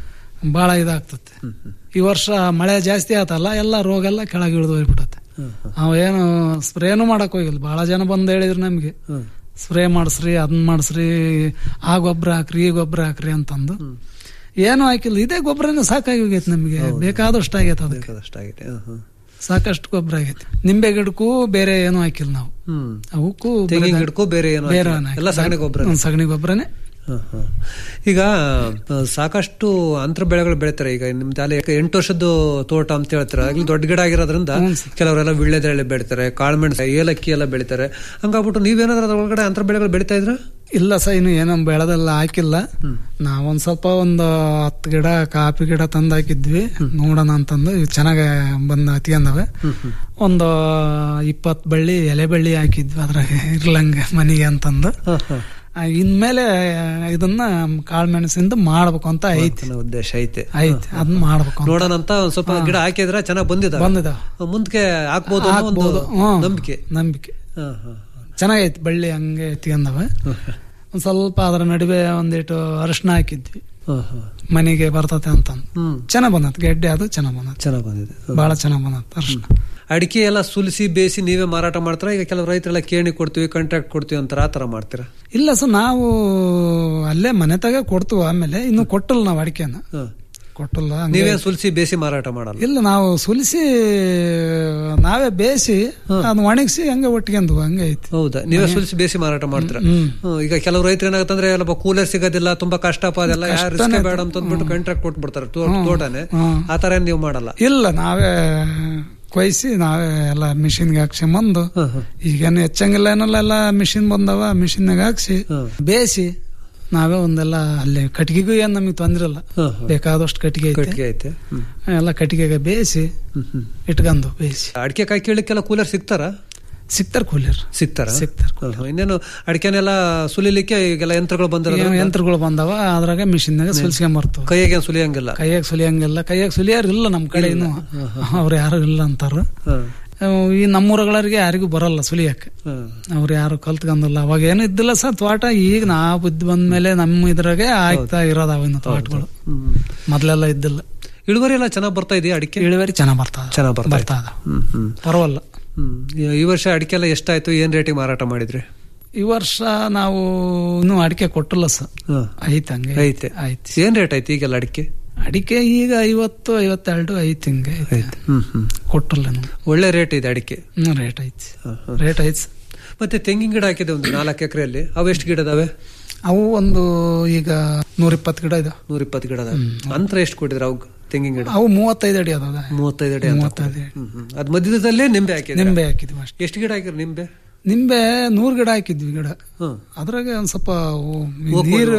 ಬಹಳ ಇದಾಗ್ತದೆ ಈ ವರ್ಷ ಮಳೆ ಜಾಸ್ತಿ ಆತಲ್ಲ ಎಲ್ಲ ರೋಗ ಎಲ್ಲ ಕೆಳಗೆ ಇಳಿದು ಹೋಗ್ಬಿಟ್ಟತೆ ಅವ ಏನು ಸ್ಪ್ರೇನು ಮಾಡಕ್ ಹೋಗಿಲ್ಲ ಬಹಳ ಜನ ಬಂದು ಹೇಳಿದ್ರು ನಮ್ಗೆ ಸ್ಪ್ರೇ ಮಾಡಿಸ್ರಿ ಅದನ್ನ ಮಾಡಿಸ್ರಿ ಆ ಗೊಬ್ಬರ ಹಾಕ್ರಿ ಈ ಗೊಬ್ಬರ ಹಾಕ್ರಿ ಅಂತಂದು ಏನು ಹಾಕಿಲ್ಲ ಇದೇ ಗೊಬ್ಬರನೇ ಸಾಕಾಗಿ ಹೋಗೈತೆ ನಮಗೆ ಬೇಕಾದಷ್ಟು ಆಗೈತೆ ಅದಕ್ಕೆ ಬೇಕಾದಷ್ಟಾಗಿದೆ ಹ್ಮ್ ಹ್ಮ್. ಸಾಕಷ್ಟು ಗೊಬ್ಬರ ಆಗೈತೆ ನಿಂಬೆ ಗಿಡಕ್ಕೂ ಬೇರೆ ಏನೂ ಹಾಕಿಲ್ಲ ನಾವು ಹ್ಮ್ ಅವಕ್ಕೂ ತೆಂಗಿನ ಬರೀ- ಗಿಡಕ್ಕೂ ಬೇರೆ ಏನೂ ಬೇರೆ ಹಾಕಿಲ್ಲ. ಏನೂ ಎಲ್ಲ ಹಾಕಿಲ್ಲ. ಸಗಣಿ ಗೊಬ್ಬರ ಹ್ಮ್, ಸಗಣಿ ಗೊಬ್ಬರನೇ ಹ, ಹ. ಈಗ ಆ, ಸಾಕಷ್ಟು ಅಂತರ ಬೆಳೆಗಳು ಬೆಳಿತಾರೆ ಈಗ ನಿಮ್ದು ಅಲ್ಲಿ ಎಂಟು ವರ್ಷದ್ದು ತೋಟ ಅಂತ ಹೇಳ್ತಾರೆ ಆಗ್ಲಿ ದೊಡ್ಡ ಗಿಡ ಆಗಿರೋದ್ರಿಂದ ಕೆಲವರೆಲ್ಲ ವಿಳ್ಳೆದೆಳೆ ಬೆಳಿತಾರೆ ಕಾಳುಮೆಣಸು ಏಲಕ್ಕಿ ಎಲ್ಲ ಬೆಳಿತಾರೆ ಹಂಗಾಗ್ಬಿಟ್ಟು ನೀವೇನಾದ್ರೂ ಅದ್ರ ಒಳಗಡೆ ಅಂತರ ಬೆಳೆಗಳು ಬೆಳಿತಾ ಇದ್ರ ಇಲ್ಲ ಸ ಇನ್ನು ಏನೋ ಬೆಳೆದೆಲ್ಲ ಹಾಕಿಲ್ಲ ನಾವೊಂದ್ ಸ್ವಲ್ಪ ಒಂದು ಹತ್ತು ಗಿಡ ಕಾಫಿ ಗಿಡ ತಂದು ಹಾಕಿದ್ವಿ ನೋಡೋಣ ಅಂತಂದು ಇವ್ ಚೆನ್ನಾಗ ಬಂದ ಹತ್ಕೊಂಡವೆ ಒಂದು ಇಪ್ಪತ್ ಬಳ್ಳಿ ಎಲೆ ಬಳ್ಳಿ ಹಾಕಿದ್ವಿ ಅದ್ರಾಗ ಇರ್ಲಂಗ ಮನಿಗೆ ಅಂತಂದು ಆ, ಇನ್ಮೇಲೆ ಇದನ್ನ ಕಾಳು ಮೆಣಸಿಂದ ಮಾಡ್ಬೇಕು ಅಂತ ಐತಿ ನನ್ನ ಉದ್ದೇಶ ಐತೆ ಐತಿ ಅದನ್ನ ಮಾಡ್ಬೇಕು ಅಂತ. ನೋಡೋಣ ಅಂತ ಒಂದ್ ಸ್ವಲ್ಪ ಗಿಡ ಹಾಕಿದ್ರೆ ಚೆನ್ನಾಗಿ ಬಂದಿದ ಬಂದಿದಾವ ಮುಂದಕ್ಕೆ ಹಾಕ್ಬೋದು ಅನ್ನೋ ಒಂದು ಹಾಕ್ಬೋದು. ಹ್ಮ್. ನಂಬಿಕೆ ನಂಬಿಕೆ ಹ, ಹ. ಚೆನ್ನಾಗೈತಿ ಬಳ್ಳಿ ಹಂಗೆ ಎತ್ಕೊಂಡವ ಒಂದ್ ಸ್ವಲ್ಪ ಅದರ ನಡುವೆ ಒಂದಿಟ್ಟು ಅರಿಶಿನ ಹಾಕಿದ್ವಿ ಹ, ಹ. ಮನೆಗೆ ಬರ್ತತೆ ಅಂತಂದು ಹ್ಮ್ ಚೆನ್ನಾಗ್ ಬಂದತ್ ಗೆಡ್ಡೆ ಅದು ಚೆನ್ನಾಗ್ ಬಂದತ್ ಚೆನ್ನಾಗ್ ಬಂದಿದೆ ಬಹಳ ಚೆನ್ನಾಗ್ ಬಂದತ್ ಅರಿಶಿನ ಅಡಿಕೆ ಎಲ್ಲ ಸುಲಿಸಿ ಬೇಯಿಸಿ ನೀವೇ ಮಾರಾಟ ಮಾಡ್ತಾರ ಈಗ ಕೆಲವು ರೈತರೆಲ್ಲ ಕೇಣಿ ಕೊಡ್ತೀವಿ ಕಾಂಟ್ರಾಕ್ಟ್ ಕೊಡ್ತೀವಿ ಅಂತಾರ ಆ ತರ ಮಾಡ್ತೀರಾ ಇಲ್ಲ ಸರ್ ನಾವು ಅಲ್ಲೇ ಮನೆ ತಗ ಕೊಡ್ತೀವಿ ಆಮೇಲೆ ಇನ್ನು ಕೊಟ್ಟಲ್ಲ ನಾವು ಅಡಿಕೆನ ಹ. ಕೊಟ್ಟಲ್ಲ ಹಂಗೆ- ನೀವೇ ಸುಲಿಸಿ ಬೇಯಿಸಿ ಮಾರಾಟ ಮಾಡಲ್ಲ ಇಲ್ಲ ನಾವು ಸುಲಿಸಿ ನಾವೇ ಬೇಯಿಸಿ ಅದನ್ನ ಒಣಗಿಸಿ ಹಂಗೆ ಒಟ್ಟಿಗೆಂದು ಹಂಗೆ ಐತಿ ಹೌದಾ ನೀವೇ ಸುಲಿಸಿ ಬೇಯಿಸಿ ಮಾರಾಟ ಮಾಡ್ತೀರಾ ಹ್ಮ್. ಹ್ಮ್, ಈಗ ಕೆಲವು ರೈತರು ಏನಾಗುತ್ತಂದ್ರೆ ಎಲ್ಲ ಕೂಲರ್ ಸಿಗೋದಿಲ್ಲ ತುಂಬಾ ಕಷ್ಟಪ ಅದೆಲ್ಲ ಯಾರು ರಿಸ್ಕ್ ಕಷ್ಟನೇ ಬೇಡ ಅಂತ ಅಂದ್ಬಿಟ್ಟು ಕಾಂಟ್ರಾಕ್ಟ್ ಕೊಟ್ಬಿಡ್ತಾರೆ ತೋ- ತೋಟನೇ ಹ್ಮ್. ಆ ತರ ಏನ್ ನೀವು ಮಾಡಲ್ಲ ಇಲ್ಲ ನಾವೇ ಕೊಯ್ಸಿ ನಾವೇ ಎಲ್ಲ ಮಿಷಿನ್ಗೆ ಹಾಕ್ಸ್ಕೊಂಬಂದು ಈಗೇನು ಹೆಚ್ಚಂಗಿಲ್ಲ ಏನಲ್ಲ ಎಲ್ಲ ಮಿಷಿನ್ ಬಂದವ ಮಿಷಿನ್ಯಾಗ ಹಾಕ್ಸಿ ಬೇಯಿಸಿ ನಾವೇ ಒಂದೆಲ್ಲ ಅಲ್ಲಿ ಕಟ್ಟಿಗೆಗೂ ಏನ್ ನಮಗೆ ತೊಂದ್ರೆ ಇಲ್ಲ ಬೇಕಾದಷ್ಟು ಕಟ್ಟಿಗೆ ಐತೆ ಕಟ್ಟಿಗೆ ಐತೆ ಹ್ಮ್. ಎಲ್ಲ ಕಟ್ಟಿಗೆಗೆ ಬೇಯಿಸಿ ಇಟ್ಕೊಂಡು ಬೇಯಿಸಿ ಅಡಿಕೆ ಕಾಯಿ ಕೀಳಕ್ಕೆಲ್ಲ ಕೂಲರ್ ಸಿಗ್ತಾರ ಸಿಗ್ತಾರ ಕೂಲಿಯರ್ ಸಿಗ್ತಾರ ಸಿಗ್ತಾರ ಇನ್ನೇನು ಅಡಿಕೆನೆಲ್ಲ ಸುಲಿಲಿಕ್ಕೆ ಈಗೆಲ್ಲ ಯಂತ್ರಗಳು ಬಂದಿರೋದು ಯಂತ್ರಗಳು ಬಂದವ ಅದ್ರಾಗ ಮಿಷಿನ್ಯಾಗ ಸುಲ್ಸ್ಕೊಂಬರ್ತವ ಕೈಯಾಗ ಸುಲಿಯಂಗಿಲ್ಲ ಕೈಯಾಗ ಸುಲಿಯಂಗಿಲ್ಲ ಕೈಯಾಗ ಸುಲಿಯಾರ ಇಲ್ಲ ನಮ್ ಕಡೆ ಇನ್ನು ಅವ್ರು ಯಾರು ಇಲ್ಲ ಅಂತಾರ ಅವ್ ಈ ನಮ್ಮೂರಗಳಿಗೆ ಯಾರಿಗೂ ಬರಲ್ಲ ಸುಲಿಯಕ್ಕೆ ಅವ್ರು ಯಾರು ಕಲ್ತ್ಕೊಂಡಲ್ಲ ಅವಾಗ ಏನು ಇದ್ದಿಲ್ಲ ಸರ್ ತೋಟ ಈಗ ನಾ ಬುದ್ಧಿ ಬಂದ್ಮೇಲೆ ನಮ್ಮ ಇದ್ರಾಗೆ ಆಗ್ತಾ ಇರೋದು ಅವಿನ ತೋಟಗಳು ಮೊದ್ಲೆಲ್ಲ ಇದ್ದಿಲ್ಲ ಇಳುವರಿ ಎಲ್ಲ ಚೆನ್ನಾಗಿ ಬರ್ತಾ ಇದೆಯಾ ಅಡಿಕೆ ಇಳುವರಿ ಚೆನ್ನಾಗಿ ಬರ್ತಾ ಚೆನ್ನಾಗಿ ಬರ್ತಾ ಬರ್ತಾ ಇದೆ. ಹ್ಮ್ ಹ್ಮ್ ಪರವಲ್ಲ ಹ್ಮ್ ಈ- ಈ ವರ್ಷ ಅಡಿಕೆ ಎಲ್ಲ ಎಷ್ಟಾಯ್ತು ಏನ್ ರೇಟಿಗೆ ಮಾರಾಟ ಮಾಡಿದ್ರಿ ಈ ವರ್ಷ ನಾವು ಇನ್ನೂ ಅಡಿಕೆ ಕೊಟ್ಟಿಲ್ಲ ಸರ್ ಹ. ಐತೆ ಹಂಗೆ ಐತೆ ಐತೆ ಏನ್ ರೇಟ್ ಐತಿ ಈಗೆಲ್ಲ ಅಡಿಕೆ ಅಡಿಕೆ ಈಗ ಐವತ್ತು ಐವತ್ತೆರಡು ಐತೆ ಹಿಂಗೆ ಐತೆ. ಹ್ಮ್ ಹ್ಮ್ ಕೊಟ್ಟಿಲ್ಲ ನಾವು ಒಳ್ಳೆ ರೇಟ್ ಇದೆ ಅಡಿಕೆ ಹ್ಮ್ ರೇಟ್ ಐತಿ ರೇಟ್ ಐತಿ ಸರ್. ಮತ್ತೆ ತೆಂಗಿನ ಗಿಡ ಹಾಕಿದೆ ಒಂದು ನಾಲ್ಕು ಎಕರೆಯಲ್ಲಿ ಅವು ಎಷ್ಟು ಗಿಡ ಇದಾವೆ ಅವು ಒಂದು ಈಗ ನೂರ ಇಪ್ಪತ್ತು ಗಿಡ ಇದಾವೆ ನೂರ ಇಪ್ಪತ್ತು ಗಿಡ ಅದಾವೆ ಅಂತರ ಎಷ್ಟು ಕೊಟ್ಟಿದ್ರ ಅವು ತೆಂಗಿನ ಗಿಡ ಅವು ಮೂವತ್ತೈದು ಅಡಿ ಅದಾವೆ ಮೂವತ್ತೈದು ಅಡಿ ಅಂತ ಮೂವತ್ತೈದು ಅಡಿ. ಹ್ಮ್, ಹ್ಮ್. ಅದ್ ಮಧ್ಯದಲ್ಲೇ ನಿಂಬೆ ಹಾಕಿದೆ ನಿಂಬೆ ಹಾಕಿದ್ವಿ ಅಷ್ಟೇ ಎಷ್ಟು ಗಿಡ ಹಾಕಿರಿ ನಿಂಬೆ ನಿಂಬೆ ನೂರ್ ಗಿಡ ಹಾಕಿದ್ವಿ ಗಿಡ ಹ್ಮ್. ಅದ್ರಾಗೆ ಒಂದ್ ಸ್ವಲ್ಪ ಅವು ನೀರು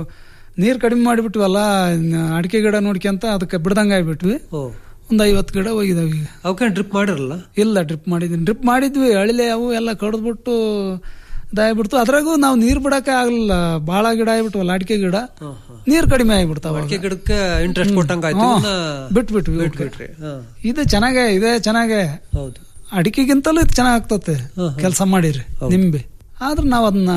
ನೀರ್ ಕಡಿಮೆ ಮಾಡಿಬಿಟ್ವಲ್ಲ ಇನ್ನು ಅಡಿಕೆ ಗಿಡ ನೋಡ್ಕೊಂತ ಅದಕ್ಕೆ ಬಿಡ್ದಂಗ ಆಗ್ಬಿಟ್ವಿ ಓ ಒಂದ್ ಐವತ್ತು ಗಿಡ ಹೋಗಿದಾವ ಈಗ ಅವಕ್ಕೆ ಡ್ರಿಪ್ ಮಾಡಿರಲ್ಲ ಇಲ್ಲ ಡ್ರಿಪ್ ಮಾಡಿದ್ವಿ ಡ್ರಿಪ್ ಮಾಡಿದ್ವಿ ಅಳಿಲೆ ಅವು ಎಲ್ಲ ಕಡ್ದ್ಬಿಟ್ಟು ಇದಾಗ್ಬಿಡ್ತು ಅದ್ರಾಗೂ ನಾವು ನೀರ್ ಬಿಡಕ್ಕೆ ಆಗ್ಲಿಲ್ಲ ಬಾಳ ಗಿಡ ಆಗ್ಬಿಟ್ವಲ್ಲ ಅಡಿಕೆ ಗಿಡ ನೀರ್ ಕಡಿಮೆ ಆಗ್ಬಿಡ್ತಾವ ಅಡಿಕೆ ಗಿಡಕ್ಕೆ ಇಂಟ್ರೆಸ್ಟ್ ಕೊಟ್ಟಂಗ ಆಯ್ತು ಹ್ಮ್. ಇವನ್ನ ಬಿಟ್ಬಿಟ್ವಿ ಬಿಟ್ಬಿಟ್ರಿ ಹಾ. ಇದು ಚೆನ್ನಾಗೆ ಇದೆ ಚೆನ್ನಾಗೆ ಹೌದು ಅಡಿಕೆಗಿಂತಲೂ ಇದು ಚೆನ್ನಾಗ್ ಆಗ್ತತೆ ಕೆಲಸ ಮಾಡಿರಿ ನಿಂಬೆ ಆದ್ರೆ ನಾವ್ ಅದನ್ನ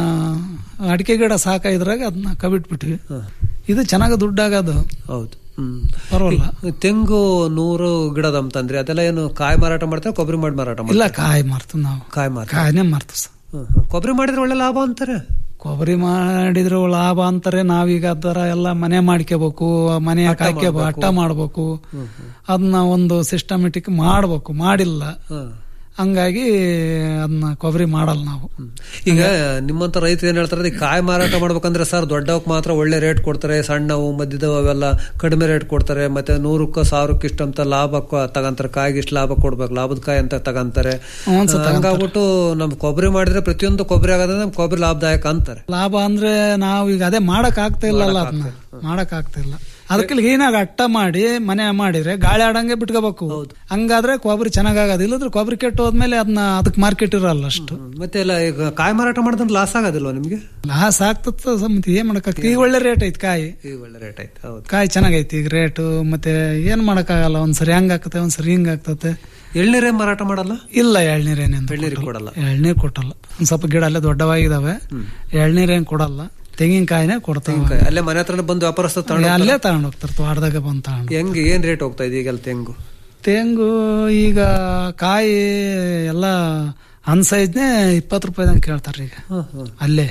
ಅಡಿಕೆ ಗಿಡ ಸಾಕ ಇದ್ರಾಗ ಅದನ್ನ ಕಬಿಟ್ಬಿಟ್ವಿ ಇದು ಚೆನ್ನಾಗ ದುಡ್ಡಾಗದು ಹೌದು ಹ್ಮ್ ಪರವಲ್ಲ ಈ ತೆಂಗು ನೂರು ಗಿಡದ ಅಂತಂದ್ರಿ ಅದೆಲ್ಲ ಏನು ಕಾಯಿ ಮಾರಾಟ ಮಾಡ್ತಾರೆ ಕೊಬ್ಬರಿ ಮಾಡಿ ಮಾರಾಟ ಮಾಡ್ತಾರೆ ಇಲ್ಲ ಕಾಯಿ ಮಾರ್ತೀವಿ ನಾವು ಕಾಯಿ ಮಾರ ಕಾಯಿನೇ ಮಾರ್ತೀವಿ ಸರ್ ಕೊಬ್ಬರಿ ಮಾಡಿದ್ರೆ ಒಳ್ಳೆ ಲಾಭ ಅಂತಾರೆ ಕೊಬ್ಬರಿ ಮಾಡಿದ್ರೆ ಲಾಭ ಅಂತಾರೆ ನಾವೀಗ ಅದರ ಎಲ್ಲ ಮನೆ ಮಾಡ್ಕೋಬೇಕು ಮನೆ ಹಾಕ್ಯಬೇಕು ಅಟ್ಟ ಮಾಡ್ಬೇಕು ಅದನ್ನ ಒಂದು ಸಿಸ್ಟಮೆಟಿಕ್ ಮಾಡ್ಬೇಕು ಮಾಡಿಲ್ಲ ಹಂಗಾಗಿ ಅದನ್ನ ಕೊಬ್ಬರಿ ಮಾಡಲ್ಲ ನಾವು ಈಗ ನಿಮ್ಮಂತ ರೈತರು ಏನ್ ಹೇಳ್ತಾರೆ ಈ ಕಾಯಿ ಮಾರಾಟ ಮಾಡ್ಬೇಕಂದ್ರೆ ಸರ್ ದೊಡ್ಡವಕ್ ಮಾತ್ರ ಒಳ್ಳೆ ರೇಟ್ ಕೊಡ್ತಾರೆ ಸಣ್ಣವು ಮಧ್ಯದವು ಅವೆಲ್ಲ ಕಡಿಮೆ ರೇಟ್ ಕೊಡ್ತಾರೆ ಮತ್ತೆ ನೂರಕ್ಕ ಸಾವಿರಕ್ಕೆ ಇಷ್ಟ ಅಂತ ಲಾಭ ಕೊ- ತಗಂತಾರೆ ಕಾಯಿಗೆ ಇಷ್ಟು ಲಾಭ ಕೊಡ್ಬೇಕು ಲಾಭದ ಕಾಯಿ ಅಂತ ತಗಂತಾರೆ ಹ್ಮ್, ಸರ್, ಹಂಗಾಗ್ಬಿಟ್ಟು ನಮ್ ಕೊಬ್ಬರಿ ಮಾಡಿದ್ರೆ ಪ್ರತಿಯೊಂದು ಕೊಬ್ಬರಿ ಆಗೋದ್ರೆ ನಮ್ ಕೊಬ್ಬರಿ ಲಾಭದಾಯಕ ಅಂತಾರೆ ಲಾಭ ಅಂದ್ರೆ ನಾವು ಈಗ ಅದೇ ಮಾಡಕ್ ಆಗ್ತಾ ಇಲ್ಲಲ್ಲ ಅದನ್ನ ಮಾಡಕ್ ಆಗ್ತಾ ಇಲ್ಲ ಅದಕ್ಕೆ ಏನಾಗ ಅಟ್ಟ ಮಾಡಿ ಮನೆ ಮಾಡಿದ್ರೆ ಗಾಳಿ ಆಡಂಗೆ ಬಿಟ್ಕೋಬೇಕು ಹಂಗಾದ್ರೆ ಕೊಬ್ಬರಿ ಚೆನ್ನಾಗಾಗದು ಇಲ್ಲದ್ರೆ ಕೊಬ್ಬರಿ ಕೆಟ್ಟು ಹೋದ್ಮೇಲೆ ಅದನ್ನ ಅದಕ್ಕೆ ಮಾರ್ಕೆಟ್ ಇರಲ್ಲ ಅಷ್ಟು ಮತ್ತೆ ಎಲ್ಲ ಈಗ ಕಾಯಿ ಮಾರಾಟ ಮಾಡಿದ್ರೆ ಲಾಸ್ ಆಗೋದಿಲ್ವಾ ನಿಮ್ಗೆ ಲಾಸ್ ಆಗ್ತದ ಮತ್ತೆ ಏನ್ ಮಾಡಕ್ ಈಗ ಒಳ್ಳೆ ರೇಟ್ ಐತಿ ಕಾಯಿ ಈಗ ಒಳ್ಳೆ ರೇಟ್ ಆಯ್ತು ಹೌದು ಕಾಯಿ ಚೆನ್ನಾಗೈತಿ ಈಗ ರೇಟು ಮತ್ತೆ ಏನ್ ಮಾಡಕ್ಕಾಗಲ್ಲ ಒಂದ್ಸರಿ ಹಂಗ ಆಗ್ತದೆ ಒಂದ್ಸರಿ ಹಿಂಗ ಆಗ್ತದೆ ಎಳ್ನೀರೇ ಮಾರಾಟ ಮಾಡಲ್ಲ ಇಲ್ಲ ಎಳ್ನೀರೇನೇನು ಎಳ್ನೀರಿಗೆ ಕೊಡಲ್ಲ ಎಳ್ನೀರ್ ಕೊಟ್ಟಲ್ಲ ಒಂದ್ ಸ್ವಲ್ಪ ಗಿಡ ಅಲ್ಲೇ ದೊಡ್ಡವಾಗಿದಾವೆ ಎಳ್ನೀರೇನ್ ಕೊಡಲ್ಲ ತೆಂಗಿನಕಾಯಿನೇ ಕೊಡ್ತಾವೆ ಅಲ್ಲೇ ಮನೆ ಹತ್ರನೇ ಬಂದು ವ್ಯಾಪಾರಸ್ಥ ತಗೊಂಡು ಅಲ್ಲೇ ತಗೊಂಡ್ ಹೋಗ್ತಾರೆ ತೋಟದಾಗ ಬಂದ್ ತಗೊಂಡು ಹೆಂಗೆ ಏನ್ ರೇಟ್ ಹೋಗ್ತಾ ಇದೆ ಈಗೆಲ್ಲ ತೆಂಗು ತೆಂಗು ಈಗ ಕಾಯಿ ಎಲ್ಲ ಅನ್ಸೈಜ್ನೆ ಇಪ್ಪತ್ತು ರೂಪಾಯಿದಂಗೆ ಕೇಳ್ತಾರೆ ಈಗ ಅಲ್ಲೇ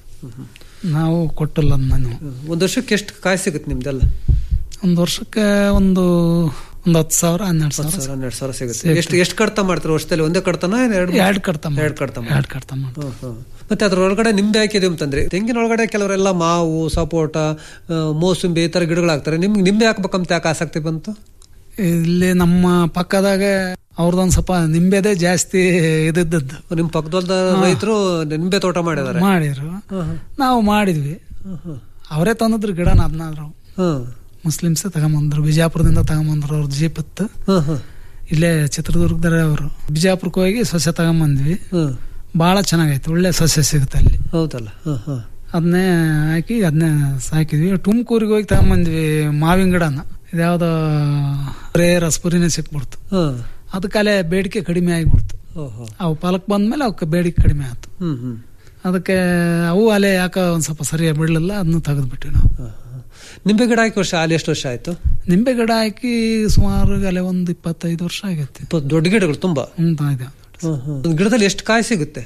ನಾವು ಕೊಟ್ಟಿಲ್ಲ ನಾನು ಒಂದ್ ವರ್ಷಕ್ಕೆ ಎಷ್ಟು ಕಾಯಿ ಸಿಗುತ್ತೆ ನಿಮ್ದೆಲ್ಲ ಒಂದ್ ವರ್ಷಕ್ಕೆ ಒಂದು ಒಂದ್ ಹತ್ತು ಸಾವಿರ ಹನ್ನೆರಡು ಹತ್ತು ಸಾವಿರ ಸಾವಿರ ಹನ್ನೆರಡು ಸಾವಿರ ಸಿಗುತ್ತೆ ಎಷ್ಟು ಎಷ್ಟು ಕಡ್ತ ಮಾಡ್ತಾರೆ ವರ್ಷದಲ್ಲಿ ಒಂದೇ ಕಡ್ತನ ಎರಡು ಎರಡು ಕಡ್ತ ಮಾಡ್ತೀವಿ. ಎರಡು ಕಡ್ತ ಎರಡು ಕಡ್ತ ಮಾಡ್ತೀವಿ. ಹ್ಮ್, ಹ್ಮ್. ಮತ್ತೆ ಅದ್ರ ಒಳಗಡೆ ನಿಂಬೆ ಹಾಕಿದೀವಿ ಅಂತಂದ್ರೆ ತೆಂಗಿನ ಒಳಗಡೆ ಕೆಲವರೆಲ್ಲ ಮಾವು ಸಪೋಟ ಆ, ಮೋಸಂಬಿ ಈ ತರ ಗಿಡಗಳು ಹಾಕ್ತಾರೆ ನಿಮ್ಗೆ ನಿಂಬೆ ಹಾಕ್ಬೇಕಂತ ಯಾಕೆ ಆಸಕ್ತಿ ಬಂತು ಇಲ್ಲಿ ನಮ್ಮ ಪಕ್ಕದಾಗ ಅವ್ರದೊಂದ್ ಸ್ವಲ್ಪ ನಿಂಬೆದೇ ಜಾಸ್ತಿ ಇದ್ದದ್ದು ನಿಮ್ ಪಕ್ಕದ ರೈತರು ನಿಂಬೆ ತೋಟ ಮಾಡಿದಾರೆ ಮಾಡಿರು ನಾವು ಮಾಡಿದ್ವಿ ಅವರೇ ತಂದಿದ್ರು ಗಿಡನ ಅದನ್ನಾದ್ರು ಹ್ಮ್ ಮುಸ್ಲಿಮ್ಸ್ ತಗೊಂಬಂದ್ರು ಬಿಜಾಪುರದಿಂದ ತಗೊಂಬಂದ್ರು ಅವ್ರ ಜೀಪ್ ಇತ್ತು ಹ್ಮ್ ಹ್ಮ್ ಇಲ್ಲೇ ಚಿತ್ರದುರ್ಗದಾರೆ ಅವರು ಬಿಜಾಪುರಕ್ಕೆ ಹೋಗಿ ಸಸ್ಯ ತಗೊಂಬಂದ್ವಿ ಹ್ಮ್ ಬಹಳ ಚೆನ್ನಾಗೈತೆ ಒಳ್ಳೆ ಸಸ್ಯ ಸಿಗುತ್ತೆ ಅಲ್ಲಿ ಹೌದಲ್ಲ ಹ್ಮ್ ಹ್ಮ್ ಅದನ್ನೇ ಹಾಕಿ ಅದನ್ನೇ ಸಾಕಿದ್ವಿ ತುಮಕೂರಿಗೆ ಹೋಗಿ ತಗೊಂಬಂದ್ವಿ ಮಾವಿನ ಗಿಡನ ಇದ್ಯಾವ್ದೋ ಬರೇ ರಸಪುರಿನೇ ಸಿಕ್ಬಿಡ್ತು ಹ್ಮ್ ಅದಕ್ಕೆ ಅಲ್ಲೇ ಬೇಡಿಕೆ ಕಡಿಮೆ ಆಗಿಬಿಡ್ತು ಓಹೋ ಅವು ಫಲಕ್ ಬಂದ್ಮೇಲೆ ಅವಕ್ಕೆ ಬೇಡಿಕೆ ಕಡಿಮೆ ಆಯ್ತು ಹ್ಮ್ ಹ್ಮ್ ಅದಕ್ಕೆ ಅವು ಅಲೆ ಯಾಕ ಒಂದ್ ಸ್ವಲ್ಪ ಸರಿಯಾಗಿ ಬಿಡ್ಲಿಲ್ಲ ಅದನ್ನು ತೆಗೆದ್ಬಿಟ್ವಿ ನಾವು ನಿಂಬೆ ಗಿಡ ಹಾಕಿ ವರ್ಷ ಅಲ್ಲಿ ಎಷ್ಟು ವರ್ಷ ಆಯ್ತು ನಿಂಬೆ ಗಿಡ ಹಾಕಿ ಸುಮಾರು ಅಲೆ ಒಂದು ಇಪ್ಪತ್ತೈದು ವರ್ಷ ಆಗೈತೆ ಇಪ್ಪತ್ತು ದೊಡ್ಡ ಗಿಡಗಳು ತುಂಬಾ ಹ್ಮ್ ಇದೆ ಹ್ಮ್ ಹ್ಮ್. ಒಂದ್ ಗಿಡದಲ್ಲಿ ಎಷ್ಟು ಕಾಯಿ ಸಿಗುತ್ತೆ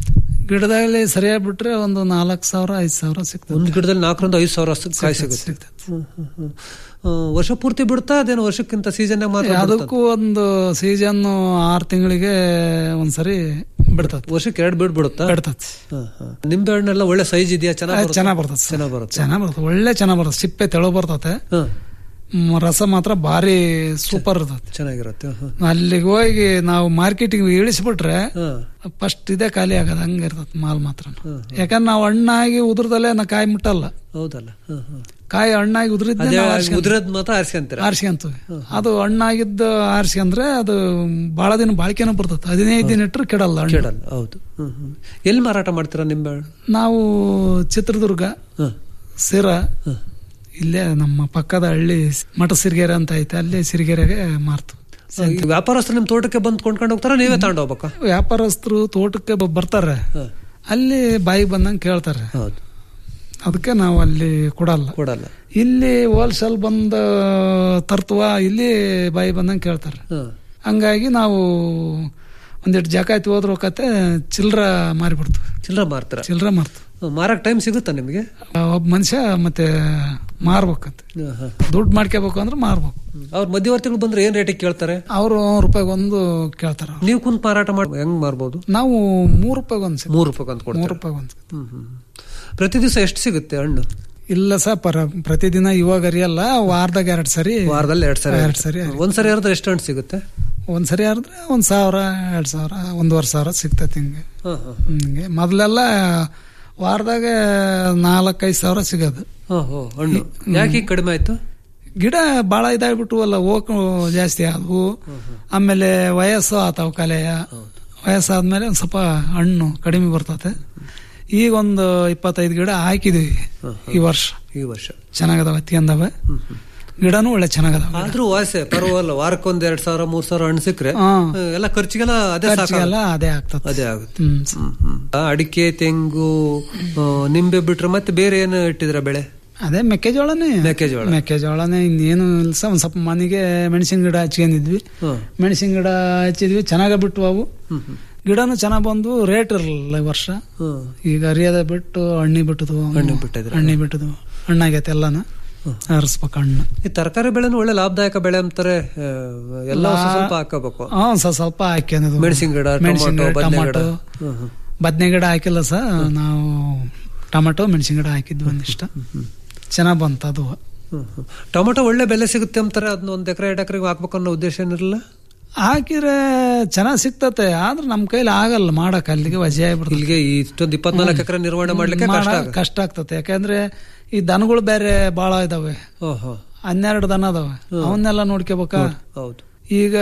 ಗಿಡದಲ್ಲಿ ಸರಿಯಾಗಿ ಬಿಟ್ರೆ ಒಂದು ನಾಲ್ಕು ಸಾವಿರ ಐದು ಸಾವಿರ ಸಿಗ್ತದೆ ಒಂದು ಗಿಡದಲ್ಲಿ ನಾಲ್ಕರಿಂದ ಐದು ಸಾವಿರ ಅಷ್ಟು ಕಾಯಿ ಸಿಗುತ್ತೆ ಸಿಗ್ತದೆ. ಹ್ಮ್, ಹ್ಮ್, ಹ್ಮ್. ಆ, ವರ್ಷ ಪೂರ್ತಿ ಬಿಡುತ್ತಾ ಅದೇನು ವರ್ಷಕ್ಕಿಂತ ಸೀಸನ್ ಮಾತ್ರ ಬಿಡುತ್ತಾ? ಅದಕ್ಕೂ ಒಂದು ಸೀಸನ್ ಆರು ತಿಂಗಳಿಗೆ ಒಂದ್ಸರಿ ಬಿಡ್ತದೆ ವರ್ಷಕ್ಕೆ ಎರಡು ಬಿಡ್ ಬಿಡುತ್ತಾ ಬಿಡ್ತದೆ ಹ್ಮ್, ಹ್ಮ್. ನಿಂಬೆ ಹಣ್ಣೆಲ್ಲ ಒಳ್ಳೆ ಸೈಜ್ ಇದೆಯಾ ಚೆನ್ನಾಗಿ ಚೆನ್ನಾಗಿ ಬರ್ತದೆ ಚೆನ್ನಾಗಿ ಬರುತ್ತೆ ಚೆನ್ನಾಗಿ ಬರ್ತದೆ ಒಳ್ಳೆ ಚೆನ್ನಾಗಿ ಬರ್ತದೆ ಸಿಪ್ಪೆ ತೆಳು ಬರ್ತದೆ ಹ್ಮ್. ಮ್, ರಸ ಮಾತ್ರ ಭಾರಿ ಸೂಪರ್ ಇರ್ತದೆ ಚೆನ್ನಾಗಿರುತ್ತೆ ಹ್ಮ್. ಅಲ್ಲಿಗೆ ಹೋಗಿ ನಾವು ಮಾರ್ಕೆಟಿಂಗ್ ಇಳಿಸ್ಬಿಟ್ರೆ ಹ್ಮ್. ಫಸ್ಟ್ ಇದೇ ಖಾಲಿ ಆಗೋದು ಹಂಗ ಇರ್ತದೆ ಮಾಲ್ ಮಾತ್ರ ಯಾಕಂದ್ರೆ ನಾವು ಹಣ್ಣಾಗಿ ಉದ್ರದಲ್ಲೇ ನಾ ಕಾಯಿ ಮುಟ್ಟಲ್ಲ ಹೌದಲ್ಲ ಹ್ಮ್, ಹ್ಮ್. ಕಾಯಿ ಹಣ್ಣಾಗಿ ಉದ್ರಿದ್ದೆ ಅದೇ ನಾವು ಆರ್ಸ್ಕೊಂತೀವಿ. ಉದುರದ್ ಮಾತ್ರ ಆರಿಸ್ಕೊಂತೀರ ಆರ್ಸ್ಕೊಂತೀವಿ ಅದು ಹಣ್ಣಾಗಿದ್ದು ಆರ್ಸ್ಕೊಂಡ್ರೆ ಅದು ಬಹಳ ದಿನ ಬಾಳಿಕೆನೂ ಬರ್ತದೆ ಹದಿನೈದು ದಿನ ಇಟ್ಟರೆ ಕೆಡಲ್ಲ ಹಣ್ಣು ಕೇಳಲ್ಲ ಹೌದು ಹ್ಮ್, ಹ್ಮ್. ಎಲ್ಲಿ ಮಾರಾಟ ಮಾಡ್ತೀರಾ ನಿಂಬೆ ಹಣ್ಣು ನಾವು ಚಿತ್ರದುರ್ಗ ಹ್ಮ್. ಸಿರ ಇಲ್ಲೇ ನಮ್ಮ ಪಕ್ಕದ ಹಳ್ಳಿ ಮಠ ಸಿರಿಗೆರೆ ಅಂತ ಐತೆ ಅಲ್ಲಿ ಸಿರಿಗೆರೆಗೆ ಮಾರ್ತು ಈ ವ್ಯಾಪಾರಸ್ಥರು ನಿಮ್ ತೋಟಕ್ಕೆ ಬಂದು ಕೊಂಡ್ಕೊಂಡು ಹೋಗ್ತಾರ ನೀವೇ ತಗೊಂಡು ಹೋಗ್ಬೇಕಾ ವ್ಯಾಪಾರಸ್ಥರು ತೋಟಕ್ಕೆ ಬ- ಬರ್ತಾರೆ ಅಲ್ಲಿ ಬಾಯಿಗೆ ಬಂದಂಗೆ ಕೇಳ್ತಾರೆ ಹೌದು ಅದಕ್ಕೆ ನಾವು ಅಲ್ಲಿ ಕೊಡಲ್ಲ ಕೊಡಲ್ಲ ಇಲ್ಲಿ ಹೋಲ್ಸೇಲ್ ಬಂದ ತರ್ತವ ಇಲ್ಲಿ ಬಾಯಿ ಬಂದಂಗೆ ಕೇಳ್ತಾರೆ ಹಂಗಾಗಿ ನಾವು ಒಂದಿಟ್ಟು ಜಕಾಯ್ತಿ ಹೋದ್ರ ಕತೆ ಚಿಲ್ರ ಮಾರಿಬಿಡ್ತೀವಿ ಚಿಲ್ಲರ ಮಾರ್ತಾರ ಚಿಲ್ರ ಮಾರ್ತೀವಿ ಮಾರಕ್ ಟೈಮ್ ಸಿಗುತ್ತಾ ನಿಮಗೆ ಒಬ್ಬ ಮನುಷ್ಯ ಮತ್ತೆ ಮಾರ್ಬೇಕಂತ ದುಡ್ಡು ಮಾಡ್ಕೋಬೇಕು ಅಂದ್ರೆ ಮಾರ್ಬೇಕು ಅವ್ರ ಮಧ್ಯವರ್ತಿಗಳು ಬಂದ್ರೆ ಏನ್ ರೇಟಿಗೆ ಕೇಳ್ತಾರೆ ಅವರು ರೂಪಾಯಿಗೆ ಒಂದು ಕೇಳ್ತಾರ ನೀವು ಕುಂತ್ ಮಾರಾಟ ಮಾಡಿ ಹೆಂಗ್ ಮಾರ್ಬೋದು ನಾವು ಮೂರು ರೂಪಾಯಿಗೆ ಒಂದು ಸಿಗುತ್ತೆ. ಮೂರು ರೂಪಾಯಿ ಅಂತ ಮೂರು ಕೊಡ್ತಾರೆ ರೂಪಾಯಿಗೆ ಒಂದು ಹ್ಮ್ ಹ್ಮ್. ಪ್ರತಿ ದಿವಸ ಎಷ್ಟು ಸಿಗುತ್ತೆ ಹಣ್ಣು ಇಲ್ಲ ಸರ್ ಪರ ಪ್ರತಿದಿನ ಇವಾಗ ಅರಿಯಲ್ಲ ವಾರದಾಗ ಎರಡ್ ಸರಿ ವಾರದಲ್ಲಿ ಎರಡ್ ಸರಿ ಎರಡ್ ಸರಿ ಒಂದ್ ಸರಿ ಹರಿದ್ರೆ ಎಷ್ಟು ಹಣ್ಣು ಸಿಗುತ್ತೆ ಒಂದ್ ಸರಿ ಹರಿದ್ರೆ ಒಂದ್ ಸಾವಿರ ಎರಡ್ ಸಾವಿರ ಒಂದೂವರೆ ಸಾವಿರ ಸಿಗ್ತೈತಿ ಹಿಂಗೆ ಹಾ, ಹಾ. ಹಿಂಗೆ ಮೊದಲೆಲ್ಲ ವಾರದಾಗ ನಾಲ್ಕೈದು ಸಾವಿರ ಸಿಗೋದು ಹಾ, ಹೋ, ಹಣ್ಣು ಯಾಕೆ ಹೀಗ್ ಕಡಿಮೆ ಆಯ್ತು ಗಿಡ ಬಾಳ ಇದಾಗ್ಬಿಟ್ಟು ಅಲ್ಲ ಹೋಗು ಜಾಸ್ತಿ ಆದವು ಆಮೇಲೆ ವಯಸ್ಸು ಆತಾವ ಕಲೆಯ ವಯಸ್ಸಾದ್ಮೇಲೆ ಒಂದ್ ಸ್ವಲ್ಪ ಹಣ್ಣು ಕಡಿಮೆ ಬರ್ತತೆ ಈಗ ಒಂದು ಇಪ್ಪತ್ತೈದು ಗಿಡ ಹಾಕಿದೀವಿ ಈ ವರ್ಷ ಈ ವರ್ಷ ಚೆನ್ನಾಗದಾವ ಹತ್ತಿಯಂದವ ಗಿಡನೂ ಒಳ್ಳೆ ಚೆನ್ನಾಗದಾವ ಆದ್ರೂ ವಾಸೆ ಪರವಾಗಿಲ್ಲ ವಾರಕ್ಕೊಂದ್ ಎರಡ್ ಸಾವಿರ ಮೂರ್ ಸಾವಿರ ಹಣ್ಣು ಸಿಕ್ಕ್ರೆ ಹಾ. ಆ, ಎಲ್ಲ ಖರ್ಚಿಗೆಲ್ಲ ಅದೇ ಖರ್ಚಿಗೆಲ್ಲ ಸಾಕಾಗಲ್ಲ ಅದೇ ಆಗ್ತದೆ ಅದೇ ಆಗುತ್ತೆ ಹ್ಮ್ ಹ್ಮ್, ಹ್ಮ್. ಆ, ಅಡಿಕೆ ತೆಂಗು ಆ, ನಿಂಬೆ ಬಿಟ್ರೆ ಮತ್ತೆ ಬೇರೆ ಏನು ಇಟ್ಟಿದ್ರ ಬೆಳೆ ಅದೇ ಮೆಕ್ಕೆಜೋಳನೇ ಮೆಕ್ಕೆಜೋಳ. ಮೆಕ್ಕೆಜೋಳನೇ ಇನ್ನೇನು ಇಲ್ಲ ಸ ಒಂದ್ ಸ್ವಲ್ಪ ಮನೆಗೆ ಮೆಣಸಿನ ಗಿಡ ಹಚ್ಕೊಂಡಿದ್ವಿ ಹ್ಮ್. ಮೆಣಸಿನ ಗಿಡ ಹಚ್ಚಿದ್ವಿ ಚೆನ್ನಾಗ ಬಿಟ್ಟು ಅವು ಗಿಡನು ಚೆನ್ನಾಗ್ ಬಂದು ರೇಟ್ ಇರಲಿಲ್ಲ ಈ ವರ್ಷ ಹ್ಮ್. ಈಗ ಅರಿಯದ ಬಿಟ್ಟು ಹಣ್ಣಿ ಬಿಟ್ಟದು ಹಣ್ಣಿ ಬಿಟ್ಟಿದ್ರೆ. ಹಣ್ಣಿ ಬಿಟ್ಟದು ಹಣ್ಣಾಗೈತೆ ಎಲ್ಲಾನ ಹರಿಸ್ಬೇಕು ಹಣ್ಣು ಈ ತರಕಾರಿ ಬೆಳೆನೂ ಒಳ್ಳೆ ಲಾಭದಾಯಕ ಬೆಳೆ ಅಂತಾರೆ ಆ, ಎಲ್ಲ ಸ್ವಲ್ಪ ಸ್ವಲ್ಪ ಹಾಕೋಬೇಕು ಹಾ ಸ್ವಲ್ಪ ಸ್ವಲ್ಪ ಹಾಕ್ಯನದು ಮೆಣಸಿನ ಗಿಡ ಮೆಣಸಿನ ಟೊಮೊಟೊ ಗಿಡ ಬದನೆ ಗಿಡ ಟೊಮಾಟೊ ಹ್ಮ್, ಹ್ಮ್. ಬದನೆ ಗಿಡ ಹಾಕಿಲ್ಲ ಸ ನಾವು ಟೊಮೆಟೊ ಮೆಣಸಿನ ಗಿಡ ಹಾಕಿದ್ವಿ ಒಂದಿಷ್ಟ ಚೆನ್ನಾಗ್ ಬಂತ ಅದು ಹ್ಮ್, ಹ್ಮ್. ಟೊಮೊಟೊ ಒಳ್ಳೆ ಬೆಲೆ ಸಿಗುತ್ತೆ ಅಂತಾರೆ ಅದನ್ನ ಒಂದ್ ಎಕರೆ ಎರಡು ಎಕರೆಗೆ ಹಾಕ್ಬೇಕು ಅನ್ನೋ ಉದ್ದೇಶ ಏನಿರಲ್ಲ ಹಾಕಿದ್ರೆ ಚೆನ್ನಾಗ್ ಸಿಗ್ತತೆ ಆದ್ರೆ ನಮ್ ಕೈಲಿ ಆಗಲ್ಲ ಮಾಡಕ್ ಅಲ್ಲಿಗೆ ವಜೆ ಆಗ್ಬಿಡ್ತದೆ ಇಲ್ಲಿಗೆ ಇಷ್ಟೊಂದು ಇಪ್ಪತ್ನಾಲ್ಕು ಎಕರೆ ನಿರ್ವಹಣೆ ಮಾಡ್ಲಿಕ್ಕೆ ಕಷ್ಟ ಮಾಡಕ್ ಆಗುತ್ತೆ. ಕಷ್ಟ ಆಗ್ತತೆ ಯಾಕಂದ್ರೆ ಈ ದನಗಳು ಬೇರೆ ಬಾಳ ಇದಾವೆ ಓಹೋ ಹನ್ನೆರಡು ದನ ಅದಾವೆ ಅವನ್ನೆಲ್ಲ ನೋಡ್ಕೋಬೇಕ ಹೌದು ಈಗ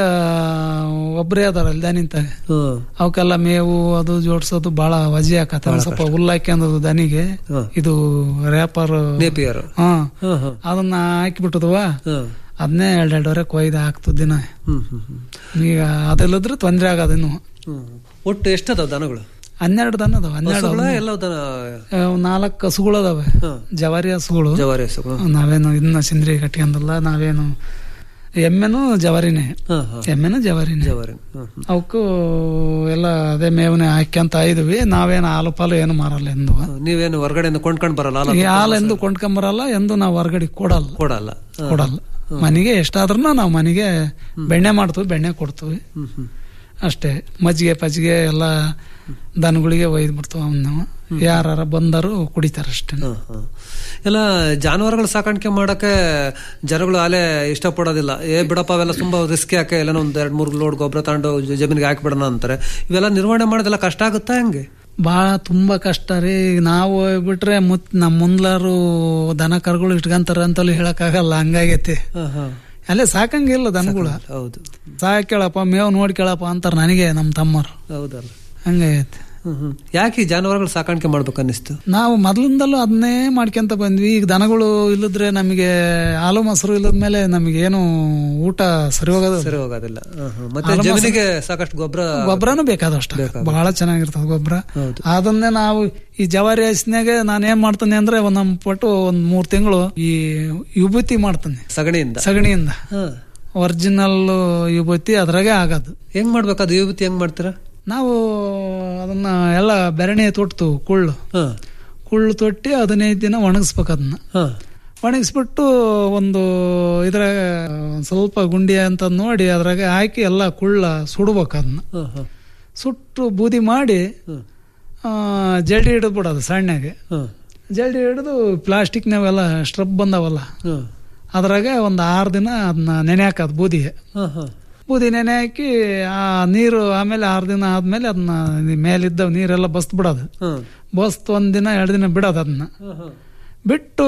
ಒಬ್ರೇ ಅದಾರ ಅಲ್ಲಿ ದನಿಂತ ಹ್ಮ್ ಅವಕ್ಕೆಲ್ಲ ಮೇವು ಅದು ಜೋಡ್ಸೋದು ಬಹಳ ವಜೆ ಆಕತ್ತ ಒಂದ್ ಸ್ವಲ್ಪ ಹುಲ್ಲು ಹಾಕ್ಯಂದದು ದನಿಗೆ ಹ್ಮ್. ಇದು ರ್ಯಾಪರ್ ನೇಪಿಯರ್ ಹಾ ಹ್ಮ್ ಹ್ಮ್ ಅದನ್ನ ಹಾಕಿಬಿಟ್ಟದವ ಹ್ಮ್ ಅದನ್ನೇ ಎರಡೆರಡುವರೆ ಕೊಯ್ದು ಹಾಕ್ತು ದಿನ ಹ್ಮ್ ಹ್ಮ್ ಹ್ಮ್ ಈಗ ಅದೆಲ್ಲದ್ರೆ ತೊಂದ್ರೆ ಆಗದ ಇನ್ನು ಹ್ಮ್. ಒಟ್ಟು ಎಷ್ಟದಾವ ದನಗಳು ಹನ್ನೆರಡು ದನ ಅದಾವ ಹನ್ನೆರಡು ಹಸುಗಳ ಎಲ್ಲ ದನ ಅವ್ ನಾಲ್ಕು ಹಸುಗಳು ಅದಾವೆ ಹ್ಮ್. ಜವಾರಿ ಹಸುಗಳು ಜವಾರಿ ಹಸುಗಳು ನಾವೇನು ಇದನ್ನ ಸಿಂದ್ರಿ ಕಟ್ಕೊಂಡಲ್ಲ ನಾವೇನು ಎಮ್ಮೆನು ಜವಾರಿನೇ ಹಾ ಹಾ ಎಮ್ಮೆನು ಜವಾರಿನೇ ಜವಾರಿ ಹ್ಮ್ ಹ್ಮ್. ಅವಕ್ಕೂ ಎಲ್ಲ ಅದೇ ಮೇವನೆ ಹಾಕ್ಯಂತ ಇದ್ವಿ ನಾವೇನು ಹಾಲು ಪಾಲು ಏನು ಮಾರಲ್ಲ ಎಂದು ನೀವೇನು ಹೊರಗಡೆಯಿಂದ ಕೊಂಡ್ಕೊಂಡ್ ಬರಲ್ಲ ಹಾಲು ಈ ಹಾಲು ಎಂದು ಕೊಂಡ್ಕೊಂಬರಲ್ಲ ಎಂದು ನಾವು ಹೊರಗಡೆ ಕೊಡಲ್ಲ ಕೊಡಲ್ಲ ಹಾ. ಕೊಡಲ್ಲ ಮನೆಗೆ ಎಷ್ಟಾದ್ರೂ ನಾವು ಮನೆಗೆ ಬೆಣ್ಣೆ ಮಾಡ್ತೀವಿ ಬೆಣ್ಣೆ ಕೊಡ್ತೀವಿ ಹ್ಮ್ ಹ್ಮ್ ಅಷ್ಟೇ ಮಜ್ಜಿಗೆ ಪಜ್ಜಿಗೆ ಎಲ್ಲ ದನಗಳಿಗೆ ಒಯ್ದು ಬಿಡ್ತೀವಿ ಅವನ್ನ ಯಾರ ಬಂದರು ಕುಡಿತಾರೆ ಅಷ್ಟೇ ಹ, ಹ. ಎಲ್ಲ ಜಾನುವಾರುಗಳು ಸಾಕಾಣಿಕೆ ಮಾಡಕ್ಕೆ ಜನಗಳು ಅಲೆ ಇಷ್ಟಪಡೋದಿಲ್ಲ ಏ ಬಿಡಪ್ಪ ಅವೆಲ್ಲ ತುಂಬಾ ರಿಸ್ಕ್ ಯಾಕೆ ಎಲ್ಲ ಒಂದ್ ಎರಡ್ ಮೂರ್ ಲೋಡ್ ಗೊಬ್ಬರ ತಗೊಂಡು ಜ- ಜಮೀನಿಗೆ ಹಾಕಿಬಿಡೋಣ ಅಂತಾರೆ ಇವೆಲ್ಲ ನಿರ್ವಹಣೆ ಮಾಡೋದೆಲ್ಲ ಕಷ್ಟ ಆಗುತ್ತಾ ಹೆಂಗೆ ಬಹಳ ತುಂಬಾ ಕಷ್ಟ ರೀ ನಾವು ಬಿಟ್ರೆ ಮುತ್ ನಮ್ಮ ಮುಂದ್ಲಾರು ದನ ಕರುಗಳು ಇಟ್ಕೊಂತಾರ ಅಂತಲೂ ಹೇಳಕ್ಕಾಗಲ್ಲ ಹಂಗಾಗೈತಿ ಅಲ್ಲೇ ಸಾಕಂಗಿಲ್ಲ ದನಗಳು ಹೌದು ಸಾಕೇಳಪ್ಪ ಮೇವ್ ನೋಡ್ಕೇಳಪ್ಪ ಅಂತಾರ ನನಗೆ ನಮ್ಮ ತಮ್ಮರು ಹೌದಲ್ಲ ಹಂಗೈತಿ ಹ್ಮ್ ಹ್ಮ್. ಯಾಕೆ ಈ ಜಾನುವಾರುಗಳು ಸಾಕಾಣಿಕೆ ಮಾಡ್ಬೇಕು ಅನ್ನಿಸ್ತು ನಾವು ಮೊದಲಿಂದಲೂ ಅದನ್ನೇ ಮಾಡ್ಕೊಂತ ಬಂದ್ವಿ ಈಗ ದನಗಳು ಇಲ್ಲದ್ರೆ ನಮಗೆ ಹಾಲು ಮೊಸರು ಇಲ್ಲದ ಮೇಲೆ ನಮಗೆ ಏನು ಊಟ ಸರಿ ಹೋಗೋದು ಸರಿ ಹೋಗೋದಿಲ್ಲ ಹ, ಹ. ಮತ್ತೆ ಹಾಲು ಮೊಸರು- ಜಮೀನಿಗೆ ಸಾಕಷ್ಟು ಗೊಬ್ಬರ ಗೊಬ್ಬರನು ಬೇಕಾದಷ್ಟು ಬಹಳ ಚೆನ್ನಾಗಿರ್ತದ ಗೊಬ್ಬರ ಅದನ್ನೇ ನಾವು ಈ ಜವಾರಿ ಹಸಿನಾಗೆ ನಾನು ಏನ್ ಮಾಡ್ತೇನೆ ಅಂದ್ರೆ ಒಂದ್ ನಮ್ ಪಟ್ಟು ಒಂದ್ ಮೂರ್ ತಿಂಗಳು ಈ ವಿಭೂತಿ ಮಾಡ್ತೇನೆ ಸಗಣಿಯಿಂದ ಸಗಣಿಯಿಂದ ಹ. ಒರಿಜಿನಲ್ ವಿಭೂತಿ ಅದ್ರಾಗೆ ಆಗೋದು ಹೆಂಗ್ ಮಾಡ್ಬೇಕು ಅದು ವಿಭೂತಿ ಹೆಂಗ್ ಮಾಡ್ತೀರಾ ನಾವು ಅದನ್ನ ಎಲ್ಲ ಬೆರಣೆ ತೊಟ್ಟು ಕುಳ್ಳು ಹ. ಕುಳ್ಳು ತೊಟ್ಟಿ ಹದಿನೈದು ದಿನ ಒಣಗಿಸ್ಬೇಕು ಅದನ್ನ ಹ. ಒಣಗಿಸ್ಬಿಟ್ಟು ಒಂದು ಇದ್ರಾಗ ಒಂದ್ ಸ್ವಲ್ಪ ಗುಂಡಿ ಅಂತ ನೋಡಿ ಅದ್ರಾಗ ಹಾಕಿ ಎಲ್ಲ ಕುಳ್ಳ ಸುಡ್ಬೇಕು ಅದನ್ನ ಹ, ಹ. ಸುಟ್ಟು ಬೂದಿ ಮಾಡಿ ಆ, ಜಲ್ಡಿ ಹಿಡಿದ್ಬಿಡೋದು ಸಣ್ಣಗೆ ಹ. ಜಲ್ಡಿ ಹಿಡಿದು ಪ್ಲಾಸ್ಟಿಕ್ನವೆಲ್ಲ ಸ್ಟ್ರಬ್ ಬಂದವಲ್ಲ ಹ. ಅದ್ರಾಗ ಒಂದು ಆರು ದಿನ ಅದನ್ನ ನೆನೆ ಹಾಕೋದು ಬೂದಿಗೆ ಹ, ಹ. ಬೂದಿ ನೆನೆ ಹಾಕಿ ಆ ನೀರು ಆಮೇಲೆ ಆರು ದಿನ ಆದ್ಮೇಲೆ ಅದನ್ನ ಮೇಲಿದ್ದ ನೀರೆಲ್ಲ ಬಸ್ತ್ ಬಿಡೋದು ಹ. ಬಸ್ತ್ ಒಂದ್ ದಿನ ಎರಡು ದಿನ ಬಿಡೋದು ಅದನ್ನ ಹ, ಹ. ಬಿಟ್ಟು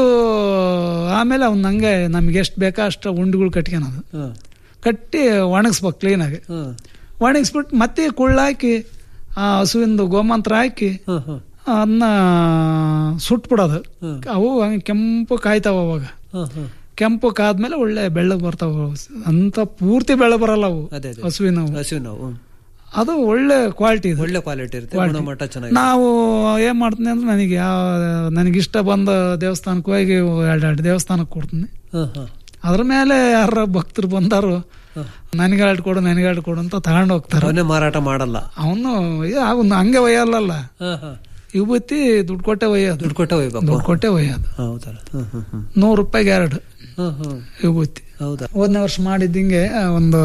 ಆಮೇಲೆ ಅವ್ನ ಹಂಗೆ ನಮ್ಗೆ ಎಷ್ಟು ಬೇಕಾ ಅಷ್ಟು ಉಂಡಿಗಳು ಕಟ್ಕೊಳೋದು ಹ. ಕಟ್ಟಿ ಒಣಗಿಸ್ಬೇಕು ಕ್ಲೀನಾಗಿ ಹ. ಒಣಗಿಸ್ಬಿಟ್ಟು ಮತ್ತೆ ಕುಳ್ಳಾಕಿ ಆ ಹಸುವಿಂದು ಗೋಮಂತ್ರ ಹಾಕಿ ಹ, ಹ. ಅದನ್ನ ಸುಟ್ಬಿಡೋದು ಅವು ಹಂಗೆ ಕೆಂಪು ಕಾಯ್ತಾವ ಅವಾಗ ಹ, ಹ. ಕೆಂಪು ಕಾದ್ಮೇಲೆ ಒಳ್ಳೆ ಬೆಳ್ಳಗ್ ಬರ್ತಾವ ಅಂತ ಪೂರ್ತಿ ಬೆಳ್ಳ ಬರಲ್ಲ ಅವು ಅದೇ ಅದೇ ಹಸುವಿನವು ಹಸಿವು ನಾವು ಹ್ಮ್. ಅದು ಒಳ್ಳೆ ಕ್ವಾಲಿಟಿ ಇದೆ ಒಳ್ಳೆ ಕ್ವಾಲಿಟಿ ಇರುತ್ತೆ Quality. ಗುಣಮಟ್ಟ ಚೆನ್ನಾಗಿ ನಾವು ಏನ್ ಮಾಡ್ತೀನಿ ಅಂದ್ರೆ ನನಗೆ ಯಾವ ನನಗೆ ಇಷ್ಟ ಬಂದ ದೇವಸ್ಥಾನಕ್ಕೆ ಹೋಗಿ ಎರಡು ಎರಡು ದೇವಸ್ಥಾನಕ್ಕೆ ಕೊಡ್ತೀನಿ ಅದ್ರ ಮೇಲೆ ಯಾರ ಭಕ್ತರು ಬಂದಾರು ನನಗೆ ಎರಡು ಕೊಡು ನನಗೆ ಎರಡು ಕೊಡು ಅಂತ ತಗೊಂಡು ಹೋಗ್ತಾರೆ ಅವನ್ನೇ ಮಾರಾಟ ಮಾಡಲ್ಲ ಅವನು ಅವನು ಹಂಗೆ ಒಯ್ಯಲ್ಲಲ್ಲ ವಿಭೂತಿ ದುಡ್ಡು ಕೊಟ್ಟೆ ಒಯ್ಯೋದು ದುಡ್ಡು ಕೊಟ್ಟೆ ಒಯ್ಬೇಕು ದುಡ್ಡು ಕೊಟ್ಟೆ ಒಯ್ಯೋದು ಹೌದಲ್ಲ ಹ್ಮ್ ಹ್ಮ್ ಹ್ಮ್ ನೂರು ರೂಪಾಯಿಗೆ ಎರಡು ಹ್ಮ್ ಹ್ಮ್ ವಿಭೂತಿ ಹೌದಾ ಹೋದನೇ ವರ್ಷ ಮಾಡಿದ್ದಿಂಗೆ ಒಂದು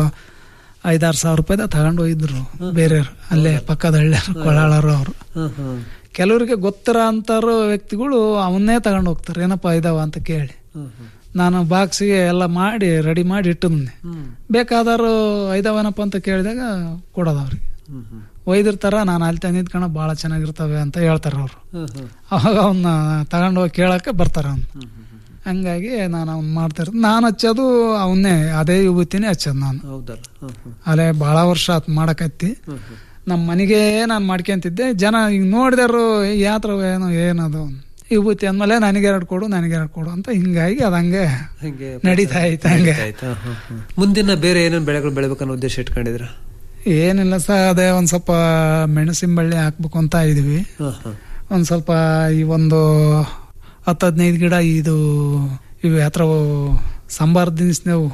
ಐದಾರು ಸಾವಿರ ರೂಪಾಯಿದ ತಗೊಂಡು ಹೋಗಿದ್ರು ಬೇರೆಯವ್ರು ಅಲ್ಲೇ ಪಕ್ಕದ ಹಳ್ಳಿಯರು ಕೊಳ್ಳಾಳರು ಅವರು ಹ್ಮ್ ಹ್ಮ್ ಕೆಲವರಿಗೆ ಗೊತ್ತಿರ ಅಂತಾರೋ ವ್ಯಕ್ತಿಗಳು ಅವನ್ನೇ ತಗೊಂಡು ಹೋಗ್ತಾರೆ ಏನಪ್ಪ ಇದಾವ ಅಂತ ಕೇಳಿ ಹ್ಮ್ ಹ್ಮ್ ನಾನು ಬಾಕ್ಸಿಗೆ ಎಲ್ಲ ಮಾಡಿ ರೆಡಿ ಮಾಡಿ ಇಟ್ಟಿದ್ನಿ ಬೇಕಾದವರು ಐದವನಪ್ಪ ಅಂತ ಕೇಳಿದಾಗ ಕೊಡೋದು ಅವ್ರಿಗೆ ಹ್ಮ್ ಹ್ಮ್ ಒಯ್ದಿರ್ತಾರ ನಾನು ಅಲ್ಲಿ ತಂದಿದ್ ಕಣ ಭಾಳ ಚೆನ್ನಾಗಿರ್ತವೆ ಅಂತ ಹೇಳ್ತಾರೆ ಅವರು ಹ್ಮ್ ಹ್ಮ್ ಅವಾಗ ಅವನ್ನ ತಗೊಂಡು ಹೋಗಿ ಕೇಳಕ್ಕೆ ಬರ್ತಾರೆ ಅವ್ನು ಹಂಗಾಗಿ ನಾನು ಅವ್ನು ಮಾಡ್ತಾ ಇರ್ತೀನಿ ನಾನು ಹಚ್ಚೋದು ಅವನ್ನೇ ಅದೇ ವಿಭೂತಿನೇ ಹಚ್ಚೋದು ನಾನು ಹೌದಲ್ಲ ಹ್ಮ್ ಹ್ಮ್ ಅಲ್ಲೇ ಭಾಳ ವರ್ಷ ಆತ್ ಮಾಡಕತ್ತಿ ನಮ್ಮ ಮನೆಗೆ ನಾನು ಮಾಡ್ಕೊಂತಿದ್ದೆ ಜನ ಈಗ ನೋಡಿದಾರು ಯಾತ್ರ ಏನೋ ಏನದು ವಿಭೂತಿ ಅಂದ್ಮೇಲೆ ನನಗೆ ಎರಡು ಕೊಡು ನನಗೆ ಎರಡು ಕೊಡು ಅಂತ ಹಿಂಗಾಗಿ ಅದು ಹಂಗೆ ಹಂಗೆ ನಡೀತಾ ಐತೆ ಹಂಗೆ ಆಯ್ತಾ ಹ್ಮ್ ಹ್ಮ್. ಮುಂದಿನ ಬೇರೆ ಏನೇನು ಬೆಳೆಗಳು ಬೆಳಿಬೇಕನ್ನೋ ಉದ್ದೇಶ ಇಟ್ಕೊಂಡಿದ್ರ ಏನಿಲ್ಲ ಸರ್ ಅದೇ ಒಂದ್ ಸ್ವಲ್ಪ ಮೆಣಸಿನ ಬಳ್ಳಿ ಹಾಕ್ಬೇಕು ಅಂತ ಇದೀವಿ ಒಂದ್ ಸ್ವಲ್ಪ ಈ ಒಂದು ಹತ್ತು ಹದಿನೈದು ಗಿಡ ಇದು ಇವು ಹತ್ರ ಸಾಂಬಾರ್ ದಿನಸ್ನೇವು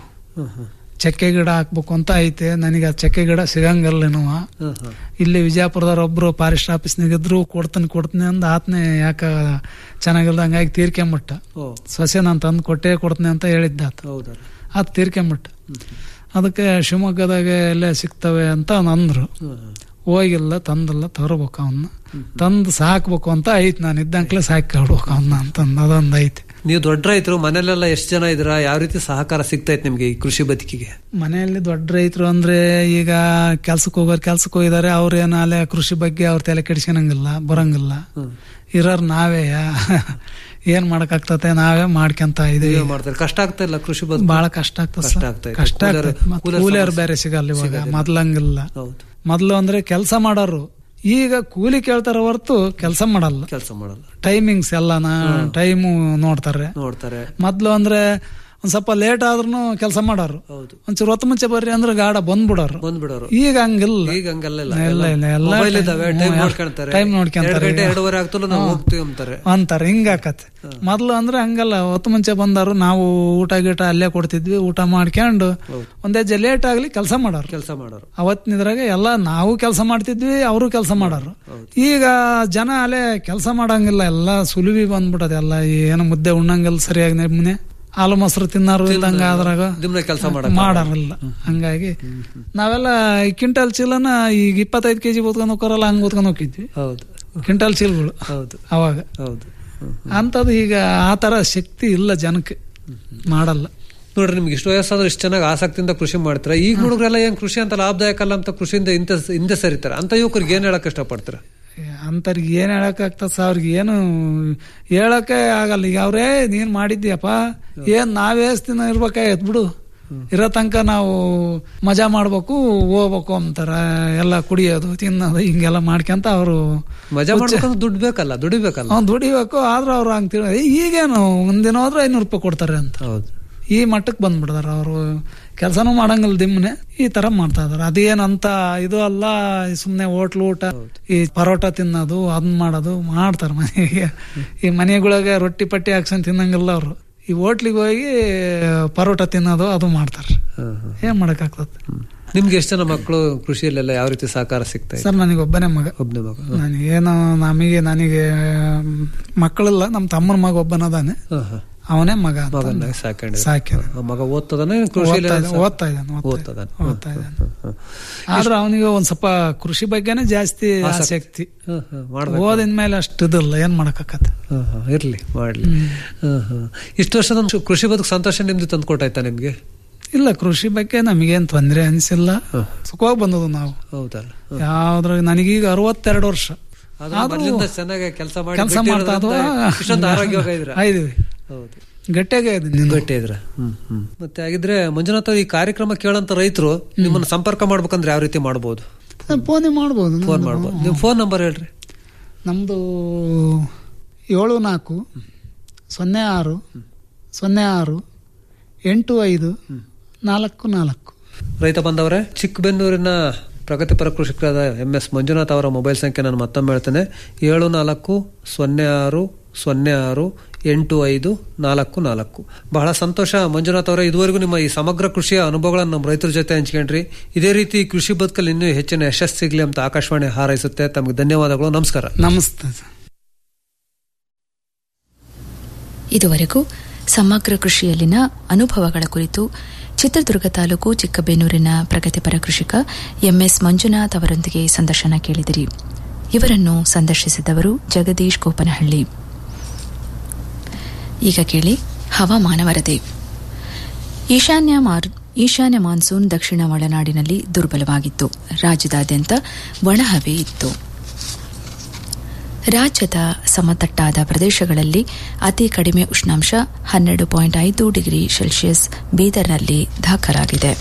ಚಕ್ಕೆ ಗಿಡ ಹಾಕ್ಬೇಕು ಅಂತ ಐತೆ ನನಗೆ ಆ ಚಕ್ಕೆ ಗಿಡ ಸಿಗಂಗಲ್ಲ ನಾವು ಇಲ್ಲಿ ವಿಜಯಪುರದವ್ರ ಒಬ್ರು ಫಾರೆಸ್ಟ್ ಆಫೀಸ್ನಾಗ ಇದ್ರು ಕೊಡ್ತೀನಿ ಕೊಡ್ತೀನಿ ಅಂದ ಆತ್ನೆ ಯಾಕ ಚೆನ್ನಾಗಿಲ್ದ ಹಂಗಾಗಿ ತೀರ್ಕೊಂಬಿಟ್ಟ ಓ ಸೊಸೆ ನಾನು ತಂದು ಕೊಟ್ಟೇ ಕೊಡ್ತೀನಿ ಅಂತ ಹೇಳಿದ್ದ ಆತ ಹೌದಲ್ಲ ಆತ ತೀರ್ಕೊಂಬಿಟ್ಟ ಅದಕ್ಕೆ ಶಿವಮೊಗ್ಗದಾಗ ಎಲ್ಲೇ ಸಿಗ್ತವೆ ಅಂತ ಅಂದ್ರು ಹೋಗಿಲ್ಲ ತಂದಿಲ್ಲ ತರಬೇಕು ಅವನ್ನ ತಂದು ಸಾಕ್ಬೇಕು ಅಂತ ಐತಿ ನಾನು ಇದ್ದಂಕ್ಲೆ ಸಾಕಿ ಕೊಡ್ಬೇಕು ಅವನ್ನ ಅಂತಂದು ಅದೊಂದು ಐತಿ ನೀವು ದೊಡ್ಡ ರೈತರು ಮನೆಯಲ್ಲೆಲ್ಲ ಎಷ್ಟು ಜನ ಇದ್ದೀರಾ ಯಾವ ರೀತಿ ಸಹಕಾರ ಸಿಗ್ತೈತೆ ನಿಮ್ಗೆ ಈ ಕೃಷಿ ಬದುಕಿಗೆ ಮನೆಯಲ್ಲಿ ದೊಡ್ಡ ರೈತರು ಅಂದ್ರೆ ಈಗ ಕೆಲ್ಸಕ್ಕೆ ಹೋಗೋರು ಕೆಲ್ಸಕ್ಕೆ ಹೋಗಿದ್ದಾರೆ ಅವ್ರೇನು ಅಲ್ಲೇ ಕೃಷಿ ಬಗ್ಗೆ ಅವ್ರ ತಲೆ ಕೆಡಿಸ್ಕೊಳಂಗಿಲ್ಲ ಬರಂಗಿಲ್ಲ ಇರೋರು ನಾವೇ ಏನ್ ಮಾಡಕ್ಕಾಗ್ತತೆ ನಾವೇ ಮಾಡ್ಕೊಂತ ಇದೀವಿ ನೀವೇ ಮಾಡ್ತಾರೆ ಕಷ್ಟ ಆಗ್ತಾ ಇಲ್ಲ ಕೃಷಿ ಬದುಕು ಬಹಳ ಕಷ್ಟ ಆಗ್ತದೆ ಕಷ್ಟ ಸರ್. ಆಗ್ತೈತೆ. ಕಷ್ಟ ಕೂಲಿಯರು- ಆಗ್ತದೆ ಮತ್ತೆ ಕೂಲಿಯರ ಕೂಲಿಯರು ಸಮಸ್ಯೆ ಬೇರೆ ಸಿಗಲ್ಲ ಇವಾಗ ಸಿಗೋದಿಲ್ಲ. ಮೊದ್ಲಂಗಿಲ್ಲ ಹೌದು ಮೊದ್ಲು ಅಂದ್ರೆ ಕೆಲಸ ಮಾಡೋರು ಈಗ ಕೂಲಿ ಕೇಳ್ತಾರ ಹೊರತು ಕೆಲಸ ಮಾಡಲ್ಲ ಕೆಲಸ ಮಾಡಲ್ಲ ಟೈಮಿಂಗ್ಸ್ ಎಲ್ಲಾನ ಟೈಮು ನೋಡ್ತಾರೆ ನೋಡ್ತಾರೆ ಮೊದ್ಲು ಅಂದ್ರೆ ಒಂದ್ ಸ್ವಲ್ಪ ಲೇಟ್ ಆದ್ರೂ ಕೆಲಸ ಮಾಡೋರು ಹೌದು ಒಂಚೂರು ಹೊತ್ತು ಮುಂಚೆ ಬರ್ರಿ ಅಂದ್ರೆ ಗಾಡ ಬಂದ್ಬಿಡೋರು ಬಂದ್ಬಿಡೋರು ಈಗ ಹಂಗಿಲ್ಲ ಈಗ ಹಂಗಲ್ಲ ಇಲ್ಲ ಇಲ್ಲ ಎಲ್ಲ ಮೊಬೈಲ್ ಇದಾವೆ ಟೈಮ್ ಹ್ಮ್, ನೋಡ್ಕೊಂತಾರೆ ಟೈಮ್ ಎರಡು ನೋಡ್ಕೊಂತಾರೆ ಗಂಟೆ ಈಗ. ಎರಡೂವರೆ ಆಗ್ತಲ್ಲ ನಾವು ಹ್ಮ್. ಹೋಗ್ತೀವಿ ಅಂತಾರೆ ಅಂತಾರೆ ಹಿಂಗಾಕತ್ತೆ ಮೊದ್ಲು ಅಂದ್ರೆ ಹಂಗಲ್ಲ ಹೊತ್ತು ಮುಂಚೆ ಬಂದಾರು ನಾವು ಊಟ ಗೀಟ ಅಲ್ಲೇ ಕೊಡ್ತಿದ್ವಿ ಊಟ ಮಾಡ್ಕೊಂಡು ಒಂದ್ ಹೆಜ್ಜೆ ಲೇಟ್ ಆಗ್ಲಿ ಕೆಲಸ ಮಾಡೋರು ಕೆಲಸ ಮಾಡೋರು ಅವತ್ತಿನಿದ್ರಾಗ ಎಲ್ಲ ನಾವು ಕೆಲಸ ಮಾಡ್ತಿದ್ವಿ ಅವರು ಕೆಲಸ ಮಾಡೋರು ಈಗ ಜನ ಅಲ್ಲೇ ಕೆಲಸ ಮಾಡಂಗಿಲ್ಲ ಎಲ್ಲ ಸುಲಿವಿ ಬಂದ್ಬಿಟ್ಟದೆ ಎಲ್ಲ ಏನು ಮುದ್ದೆ ಉಣ್ಣಂಗಿಲ್ಲ ಸರಿಯಾಗಿ ನಿಮ್ಮನೆ ಹಾಲು ಮೊಸರು ತಿನ್ನಾರು ಇಲ್ದಂಗ ಅದ್ರಾಗ ದಿಮ್ನ ಕೆಲಸ ಮಾಡಕ್ ಮಾಡಾರಿಲ್ಲ ಹಂಗಾಗಿ ನಾವೆಲ್ಲ ಈ ಕ್ವಿಂಟಲ್ ಚೀಲನ ಈಗ ಇಪ್ಪತ್ತೈದು ಕೆಜಿ ಓದ್ಕೊಂಡು ಹೋಗೋರಲ್ಲ ಹಂಗ್ ಓದ್ಕೊಂಡು ಹೋಗಿದ್ವಿ ಹೌದು ಕ್ವಿಂಟಲ್ ಚೀಲಗಳು ಹೌದು ಅವಾಗ ಹೌದು ಅಂತದ್ದು ಈಗ ಆ ತರ ಶಕ್ತಿ ಇಲ್ಲ ಜನಕ್ಕೆ ಮಾಡಲ್ಲ ನೋಡ್ರಿ ನಿಮ್ಗೆ ಇಷ್ಟು ವಯಸ್ಸಾದ್ರೂ ಇಷ್ಟು ಚೆನ್ನಾಗಿ ಆಸಕ್ತಿಯಿಂದ ಕೃಷಿ ಮಾಡ್ತಾರೆ ಈಗ ಹುಡುಗರೆಲ್ಲ ಏನ್ ಕೃಷಿ ಅಂತ ಲಾಭದಾಯಕ ಅಲ್ಲ ಅಂತ ಕೃಷಿಯಿಂದ ಇಂತ ಹಿಂದೆ ಸರಿತಾರೆ ಅಂತ ಯುವಕರಿಗೆ ಏನ್ ಹೇಳಕ್ ಇಷ್ಟಪಡ್ತೀರ ಅಂತರ್ಗೆ ಏನ್ ಹೇಳಕ್ ಆಗ್ತದ ಅವ್ರಿಗೆ ಏನು ಹೇಳಕ್ಕೆ ಆಗಲ್ಲ ಈಗ ಅವ್ರೇ ನೀನ್ ಮಾಡಿದ್ಯಪ್ಪ ಏನ್ ನಾವೇ ದಿನ ಇರ್ಬೇಕಾಗತ್ ಬಿಡು ಇರೋ ತನಕ ನಾವು ಮಜಾ ಮಾಡ್ಬೇಕು ಹೋಗ್ಬೇಕು ಅಂತಾರ ಎಲ್ಲ ಕುಡಿಯೋದು ತಿನ್ನೋದು ಹಿಂಗೆಲ್ಲ ಮಾಡ್ಕೊಂತ ಅವರು ಮಜಾ ಮಾಡ್ಬೇಕಂದ್ರೆ ದುಡ್ಡು ಬೇಕಲ್ಲ ದುಡಿಬೇಕಲ್ಲ ಅವ್ನು ದುಡಿಬೇಕು ಆದ್ರೂ ಅವ್ರು ಹಂಗ್ ತಿಳ ಈಗೇನು ಒಂದಿನ ಹೋದ್ರೆ ಐನೂರು ರೂಪಾಯಿ ಕೊಡ್ತಾರೆ ಅಂತ ಹೌದು ಈ ಮಟ್ಟಕ್ಕೆ ಬಂದ್ಬಿಡ್ತಾರ ಅವರು ಕೆಲಸನೂ ಮಾಡಂಗಿಲ್ಲ ದಿಮ್ಮನೆ ಈ ತರ ಮಾಡ್ತಾ ಇದಾರೆ ಅದೇನಂತ ಇದು ಅಲ್ಲ ಸುಮ್ನೆ ಹೋಟ್ಲು ಊಟ ಈ ಪರೋಟ ತಿನ್ನೋದು ಅದನ್ನ ಮಾಡೋದು ಮಾಡ್ತಾರ ಮನೆಗೆ ಈ ಮನೆಗಳಿಗೆ ರೊಟ್ಟಿ ಪಟ್ಟಿ ಹಾಕ್ಸ್ಕೊಂಡ್ ತಿನ್ನಂಗಿಲ್ಲ ಅವರು ಈ ಹೋಟ್ಲಿಗೆ ಹೋಗಿ ಪರೋಟ ತಿನ್ನೋದು ಅದು ಮಾಡ್ತಾರೆ ಏನ್ ಮಾಡಕ್ ಆಗ್ತದೆ ನಿಮ್ಗೆ ಎಷ್ಟು ಜನ ಮಕ್ಕಳು ಕೃಷಿಯಲ್ಲೆಲ್ಲ ಯಾವ ರೀತಿ ಸಹಕಾರ ಸಿಗ್ತಾ ಇದೆ ಸರ್ ನನಗೆ ಒಬ್ಬನೇ ಮಗ ಒಬ್ಬನೇ ಮಗ ನನಗೇನು ನಮಗೆ ನನಗೆ ಮಕ್ಕಳಿಲ್ಲ ನಮ್ಮ ತಮ್ಮನ ಮಗ ಒಬ್ಬನದಾನೆ ಅವನೇ ಮಗ ಅಂತ ಮಗನ ಸಾಕೊಂಡೆ ಸಾಕ್ಯಾರ. ಮಗ ಓದ್ತದಾನೆ ಕೃಷಿಯಲ್ಲಿ ಓದ್ತಾ ಇದ್ದಾನೆ, ಓದ್ತಾ ಇದ್ದಾನೆ, ಓದ್ತಾ ಓದ್ತದಾನೆ ಓದ್ತಾ ಇದ್ದಾನೆ. ಆದ್ರೆ ಅವನಿಗೆ ಒಂದ್ ಸ್ವಲ್ಪ ಕೃಷಿ ಬಗ್ಗೆನೇ ಜಾಸ್ತಿ ಆಸಕ್ತಿ ಹ್ಮ್, ಹ್ಮ್, ಮಾಡ್ಬೇಕು. ಓದಿನ ಮೇಲೆ ಅಷ್ಟು ಇದಿಲ್ಲ ಏನ್ ಮಾಡಕ್ಕಾಗತ್ತೆ ಹ್ಮ್, ಹ್ಮ್, ಇರ್ಲಿ ಮಾಡ್ಲಿ ಹ್ಮ್, ಹ್ಮ್. ಇಷ್ಟು ವರ್ಷದ ಒಂದು ಕೃಷಿ ಬದುಕು ಸಂತೋಷ ನಿಮ್ದು ತಂದು ಕೊಟ್ಟಾಯ್ತಾ ನಿಮ್ಗೆ ಇಲ್ಲ ಕೃಷಿ ಬಗ್ಗೆ ನಮಗೇನ್ ತೊಂದ್ರೆ ಅನಿಸಿಲ್ಲ ಸುಖವಾಗಿ ಬಂದದು ನಾವು ಹೌದಲ್ಲ ಯಾವ್ದ್ರಾಗ ನನಗೀಗ ಅರವತ್ತೆರಡು ವರ್ಷ ಆದ್ರೂ ಆದ್ರೂ ಮೊದ್ಲಿಂದ ಚೆನ್ನಾಗಿ ಕೆಲಸ ಮಾಡಿ ಕೆಲಸ ಗಟ್ಟಿ ಮಾಡ್ತಾ ಇರೋದ್ರಿಂದ ಇಷ್ಟೊಂದು ಆರೋಗ್ಯವಾಗ ಇದ್ರ ಇದೀವಿ ಹೌದು ಗಟ್ಟಿಯಾಗೇ ಇದೀನಿ ನೀನು. ಗಟ್ಟಿ ಇದ್ರ ಮತ್ತೆ ಹಾಗಿದ್ರೆ ಮಂಜುನಾಥ್ ಅವ್ರು ಈ ಕಾರ್ಯಕ್ರಮ ಕೇಳಂತ ರೈತರು ನಿಮ್ಮನ್ನ ಸಂಪರ್ಕ ಮಾಡ್ಬೇಕಂದ್ರೆ ಯಾವ ರೀತಿ ಮಾಡ್ಬೋದು ಫೋನೇ ಮಾಡ್ಬೋದು ಫೋನ್ ಮಾಡ್ಬೋದು ನಿಮ್ ಫೋನ್ ನಂಬರ್ ಹೇಳ್ರಿ ನಮ್ದು ಏಳು ನಾಲ್ಕು ಸೊನ್ನೆ ಆರು ಸೊನ್ನೆ ಆರು ಎಂಟು ಐದು ನಾಲ್ಕು ನಾಲ್ಕು ರೈತ ಬಂದವರೇ ಚಿಕ್ಕಬೆನ್ನೂರಿನ ಪ್ರಗತಿಪರ ಕೃಷಿಕರಾದ ಎಂ ಎಸ್ ಮಂಜುನಾಥ್ ಅವರ ಮೊಬೈಲ್ ಸಂಖ್ಯೆ ನಾನು ಮತ್ತೊಮ್ಮೆ ಹೇಳ್ತೇನೆ ಏಳು ನಾಲ್ಕು ಸೊನ್ನೆ ಆರು ಸೊನ್ನೆ ಆರು ಎಂಟು ಐದು ನಾಲ್ಕು ನಾಲ್ಕು ಬಹಳ ಸಂತೋಷ ಮಂಜುನಾಥ್ ಅವರೇ ಇದುವರೆಗೂ ನಿಮ್ಮ ಈ ಸಮಗ್ರ ಕೃಷಿಯ ಅನುಭವಗಳನ್ನು ನಮ್ಮ ರೈತರ ಜೊತೆ ಹಂಚ್ಕೊಂಡ್ರಿ ಇದೇ ರೀತಿ ಕೃಷಿ ಬದುಕಲ್ಲಿ ಇನ್ನೂ ಹೆಚ್ಚಿನ ಯಶಸ್ಸು ಸಿಗ್ಲಿ ಅಂತ ಆಕಾಶವಾಣಿ ಹಾರೈಸುತ್ತೆ ತಮಗೆ ಧನ್ಯವಾದಗಳು ನಮಸ್ಕಾರ ನಮಸ್ತೆ ಇದುವರೆಗೂ ಸಮಗ್ರ ಕೃಷಿಯಲ್ಲಿನ ಅನುಭವಗಳ ಕುರಿತು ಚಿತ್ರದುರ್ಗ ತಾಲೂಕು ಚಿಕ್ಕಬೇನೂರಿನ ಪ್ರಗತಿಪರ ಕೃಷಿಕ ಎಂಎಸ್ ಮಂಜುನಾಥ್ ಅವರೊಂದಿಗೆ ಸಂದರ್ಶನ ಕೇಳಿದಿರಿ ಇವರನ್ನು ಸಂದರ್ಶಿಸಿದವರು ಜಗದೀಶ್ ಗೋಪನಹಳ್ಳಿ ಈಗ ಕೇಳಿ ಹವಾಮಾನ ವರದಿ ಈಶಾನ್ಯ ಮಾರ್ ಈಶಾನ್ಯ ಮಾನ್ಸೂನ್ ದಕ್ಷಿಣ ಒಳನಾಡಿನಲ್ಲಿ ದುರ್ಬಲವಾಗಿತ್ತು ರಾಜ್ಯದಾದ್ಯಂತ ಒಣಹವೆ ಇತ್ತು ರಾಜ್ಯದ ಸಮತಟ್ಟಾದ ಪ್ರದೇಶಗಳಲ್ಲಿ ಅತಿ ಕಡಿಮೆ ಉಷ್ಣಾಂಶ ಹನ್ನೆರಡು ಪಾಯಿಂಟ್ ಐದು ಡಿಗ್ರಿ ಸೆಲ್ಸಿಯಸ್ ಬೀದರ್ನಲ್ಲಿ ದಾಖಲಾಗಿದೆ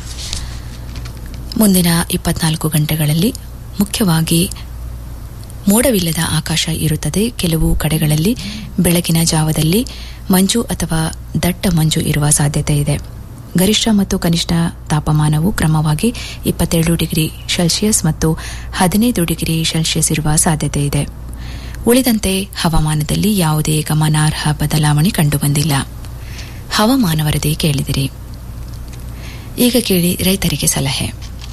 ಮುಂದಿನ ಇಪ್ಪತ್ನಾಲ್ಕು ಗಂಟೆಗಳಲ್ಲಿ ಮುಖ್ಯವಾಗಿ ಮೋಡವಿಲ್ಲದ ಆಕಾಶ ಇರುತ್ತದೆ ಕೆಲವು ಕಡೆಗಳಲ್ಲಿ ಬೆಳಗಿನ ಜಾವದಲ್ಲಿ ಮಂಜು ಅಥವಾ ದಟ್ಟ ಮಂಜು ಇರುವ ಸಾಧ್ಯತೆ ಇದೆ ಗರಿಷ್ಠ ಮತ್ತು ಕನಿಷ್ಠ ತಾಪಮಾನವು ಕ್ರಮವಾಗಿ ಇಪ್ಪತ್ತೆರಡು ಡಿಗ್ರಿ ಸೆಲ್ಸಿಯಸ್ ಮತ್ತು ಹದಿನೈದು ಡಿಗ್ರಿ ಸೆಲ್ಸಿಯಸ್ ಇರುವ ಸಾಧ್ಯತೆ ಇದೆ ಉಳಿದಂತೆ ಹವಾಮಾನದಲ್ಲಿ ಯಾವುದೇ ಗಮನಾರ್ಹ ಬದಲಾವಣೆ ಕಂಡುಬಂದಿಲ್ಲ ಹವಾಮಾನ ವರದಿ ಕೇಳಿದಿರಿ ಈಗ ಕೇಳಿ ರೈತರಿಗೆ ಸಲಹೆ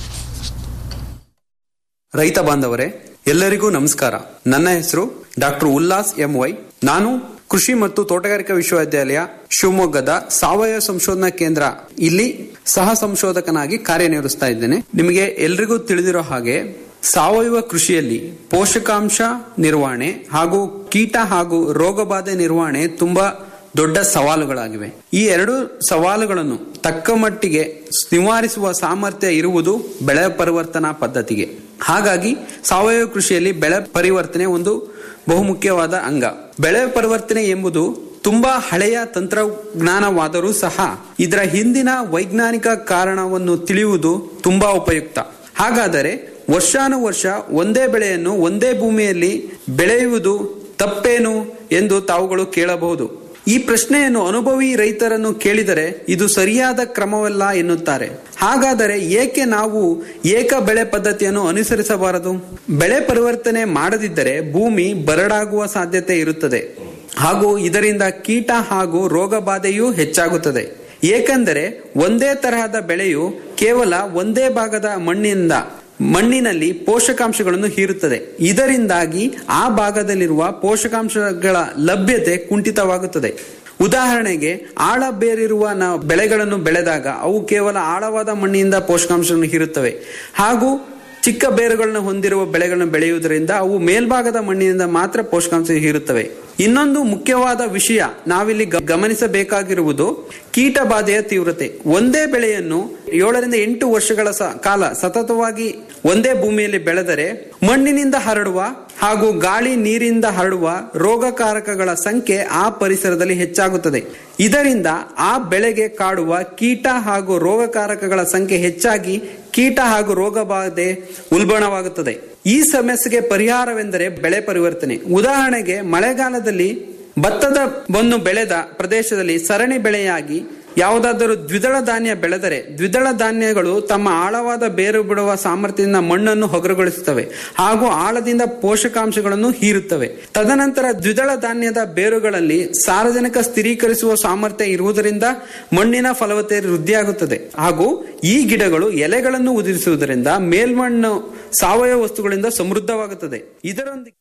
ರೈತ ಬಾಂಧವರೇ ಎಲ್ಲರಿಗೂ ನಮಸ್ಕಾರ ನನ್ನ ಹೆಸರು ಡಾಕ್ಟರ್ ಉಲ್ಲಾಸ್ ಎಂ ವೈ ನಾನು ಕೃಷಿ ಮತ್ತು ತೋಟಗಾರಿಕಾ ವಿಶ್ವವಿದ್ಯಾಲಯ ಶಿವಮೊಗ್ಗದ ಸಾವಯವ ಸಂಶೋಧನಾ ಕೇಂದ್ರ ಇಲ್ಲಿ ಸಹ ಸಂಶೋಧಕನಾಗಿ ಕಾರ್ಯನಿರ್ವಹಿಸ್ತಾ ಇದ್ದೇನೆ ನಿಮಗೆ ಎಲ್ರಿಗೂ ತಿಳಿದಿರೋ ಹಾಗೆ ಸಾವಯವ ಕೃಷಿಯಲ್ಲಿ ಪೋಷಕಾಂಶ ನಿರ್ವಹಣೆ ಹಾಗೂ ಕೀಟ ಹಾಗೂ ರೋಗಬಾಧೆ ನಿರ್ವಹಣೆ ತುಂಬಾ ದೊಡ್ಡ ಸವಾಲುಗಳಾಗಿವೆ ಈ ಎರಡು ಸವಾಲುಗಳನ್ನು ತಕ್ಕ ಮಟ್ಟಿಗೆ ನಿವಾರಿಸುವ ಸಾಮರ್ಥ್ಯ ಇರುವುದು ಬೆಳೆ ಪರಿವರ್ತನಾ ಪದ್ಧತಿಗೆ ಹಾಗಾಗಿ ಸಾವಯವ ಕೃಷಿಯಲ್ಲಿ ಬೆಳೆ ಪರಿವರ್ತನೆ ಒಂದು ಬಹುಮುಖ್ಯವಾದ ಅಂಗ ಬೆಳೆ ಪರಿವರ್ತನೆ ಎಂಬುದು ತುಂಬಾ ಹಳೆಯ ತಂತ್ರಜ್ಞಾನವಾದರೂ ಸಹ ಇದರ ಹಿಂದಿನ ವೈಜ್ಞಾನಿಕ ಕಾರಣವನ್ನು ತಿಳಿಯುವುದು ತುಂಬಾ ಉಪಯುಕ್ತ ಹಾಗಾದರೆ ವರ್ಷಾನುವರ್ಷ ಒಂದೇ ಬೆಳೆಯನ್ನು ಒಂದೇ ಭೂಮಿಯಲ್ಲಿ ಬೆಳೆಯುವುದು ತಪ್ಪೇನು ಎಂದು ತಾವುಗಳು ಕೇಳಬಹುದು ಈ ಪ್ರಶ್ನೆಯನ್ನು ಅನುಭವಿ ರೈತರನ್ನು ಕೇಳಿದರೆ ಇದು ಸರಿಯಾದ ಕ್ರಮವಲ್ಲ ಎನ್ನುತ್ತಾರೆ ಹಾಗಾದರೆ ಏಕೆ ನಾವು ಏಕ ಬೆಳೆ ಪದ್ಧತಿಯನ್ನು ಅನುಸರಿಸಬಾರದು ಬೆಳೆ ಪರಿವರ್ತನೆ ಮಾಡದಿದ್ದರೆ ಭೂಮಿ ಬರಡಾಗುವ ಸಾಧ್ಯತೆ ಇರುತ್ತದೆ ಹಾಗೂ ಇದರಿಂದ ಕೀಟ ಹಾಗೂ ರೋಗ ಬಾಧೆಯೂ ಹೆಚ್ಚಾಗುತ್ತದೆ ಏಕೆಂದರೆ ಒಂದೇ ತರಹದ ಬೆಳೆಯು ಕೇವಲ ಒಂದೇ ಭಾಗದ ಮಣ್ಣಿನಿಂದ ಮಣ್ಣಿನಲ್ಲಿ ಪೋಷಕಾಂಶಗಳನ್ನು ಹೀರುತ್ತದೆ ಇದರಿಂದಾಗಿ ಆ ಭಾಗದಲ್ಲಿರುವ ಪೋಷಕಾಂಶಗಳ ಲಭ್ಯತೆ ಕುಂಠಿತವಾಗುತ್ತದೆ ಉದಾಹರಣೆಗೆ ಆಳ ಬೇರಿರುವ ನಾವು ಬೆಳೆಗಳನ್ನು ಬೆಳೆದಾಗ ಅವು ಕೇವಲ ಆಳವಾದ ಮಣ್ಣಿನಿಂದ ಪೋಷಕಾಂಶವನ್ನು ಹೀರುತ್ತವೆ ಹಾಗೂ ಚಿಕ್ಕ ಬೇರುಗಳನ್ನು ಹೊಂದಿರುವ ಬೆಳೆಗಳನ್ನು ಬೆಳೆಯುವುದರಿಂದ ಅವು ಮೇಲ್ಭಾಗದ ಮಣ್ಣಿನಿಂದ ಮಾತ್ರ ಪೋಷಕಾಂಶ ಹೀರುತ್ತವೆ ಇನ್ನೊಂದು ಮುಖ್ಯವಾದ ವಿಷಯ ನಾವಿಲ್ಲಿ ಗ- ಗಮನಿಸಬೇಕಾಗಿರುವುದು ಕೀಟ ಬಾಧೆಯ ತೀವ್ರತೆ ಒಂದೇ ಬೆಳೆಯನ್ನು ಏಳರಿಂದ ಎಂಟು ವರ್ಷಗಳ ಸ- ಕಾಲ ಸತತವಾಗಿ ಒಂದೇ ಭೂಮಿಯಲ್ಲಿ ಬೆಳೆದರೆ ಮಣ್ಣಿನಿಂದ ಹರಡುವ ಹಾಗೂ ಗಾಳಿ ನೀರಿಂದ ಹರಡುವ ರೋಗಕಾರಕಗಳ ಸಂಖ್ಯೆ ಆ ಪರಿಸರದಲ್ಲಿ ಹೆಚ್ಚಾಗುತ್ತದೆ ಇದರಿಂದ ಆ ಬೆಳೆಗೆ ಕಾಡುವ ಕೀಟ ಹಾಗೂ ರೋಗಕಾರಕಗಳ ಸಂಖ್ಯೆ ಹೆಚ್ಚಾಗಿ ಕೀಟ ಹಾಗೂ ರೋಗ ಬಾಧೆ ಉಲ್ಬಣವಾಗುತ್ತದೆ ಈ ಸಮಸ್ಯೆಗೆ ಪರಿಹಾರವೆಂದರೆ ಬೆಳೆ ಪರಿವರ್ತನೆ ಉದಾಹರಣೆಗೆ ಮಳೆಗಾಲದಲ್ಲಿ ಭತ್ತದ ಒಂದು ಬೆಳೆದ ಪ್ರದೇಶದಲ್ಲಿ ಸರಣಿ ಬೆಳೆಯಾಗಿ ಯಾವುದಾದರೂ ದ್ವಿದಳ ಧಾನ್ಯ ಬೆಳೆದರೆ ದ್ವಿದಳ ಧಾನ್ಯಗಳು ತಮ್ಮ ಆಳವಾದ ಬೇರು ಬಿಡುವ ಸಾಮರ್ಥ್ಯದಿಂದ ಮಣ್ಣನ್ನು ಹಗುರಗೊಳಿಸುತ್ತವೆ ಹಾಗೂ ಆಳದಿಂದ ಪೋಷಕಾಂಶಗಳನ್ನು ಹೀರುತ್ತವೆ ತದನಂತರ ದ್ವಿದಳ ಧಾನ್ಯದ ಬೇರುಗಳಲ್ಲಿ ಸಾರಜನಕ ಸ್ಥಿರೀಕರಿಸುವ ಸಾಮರ್ಥ್ಯ ಇರುವುದರಿಂದ ಮಣ್ಣಿನ ಫಲವತ್ತತೆ ವೃದ್ಧಿಯಾಗುತ್ತದೆ ಹಾಗೂ ಈ ಗಿಡಗಳು ಎಲೆಗಳನ್ನು ಉದುರಿಸುವುದರಿಂದ ಮೇಲ್ಮಣ್ಣು ಸಾವಯವ ವಸ್ತುಗಳಿಂದ ಸಮೃದ್ಧವಾಗುತ್ತದೆ ಇದರೊಂದಿಗೆ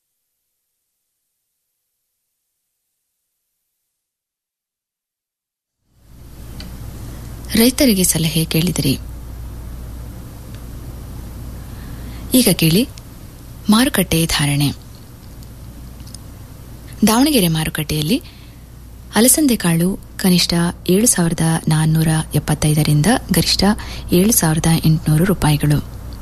ರೈತರಿಗೆ ಸಲಹೆ ಕೇಳಿದಿರಿ ಈಗ ಕೇಳಿ ಮಾರುಕಟ್ಟೆ ಧಾರಣೆ ದಾವಣಗೆರೆ ಮಾರುಕಟ್ಟೆಯಲ್ಲಿ ಅಲಸಂದೆ ಕಾಳು ಕನಿಷ್ಠ ಏಳು ಸಾವಿರದ ನಾನ್ನೂರ ಎಪ್ಪತ್ತೈದರಿಂದ ಗರಿಷ್ಠ ಏಳು ಸಾವಿರದ ಎಂಟುನೂರು ರೂಪಾಯಿಗಳು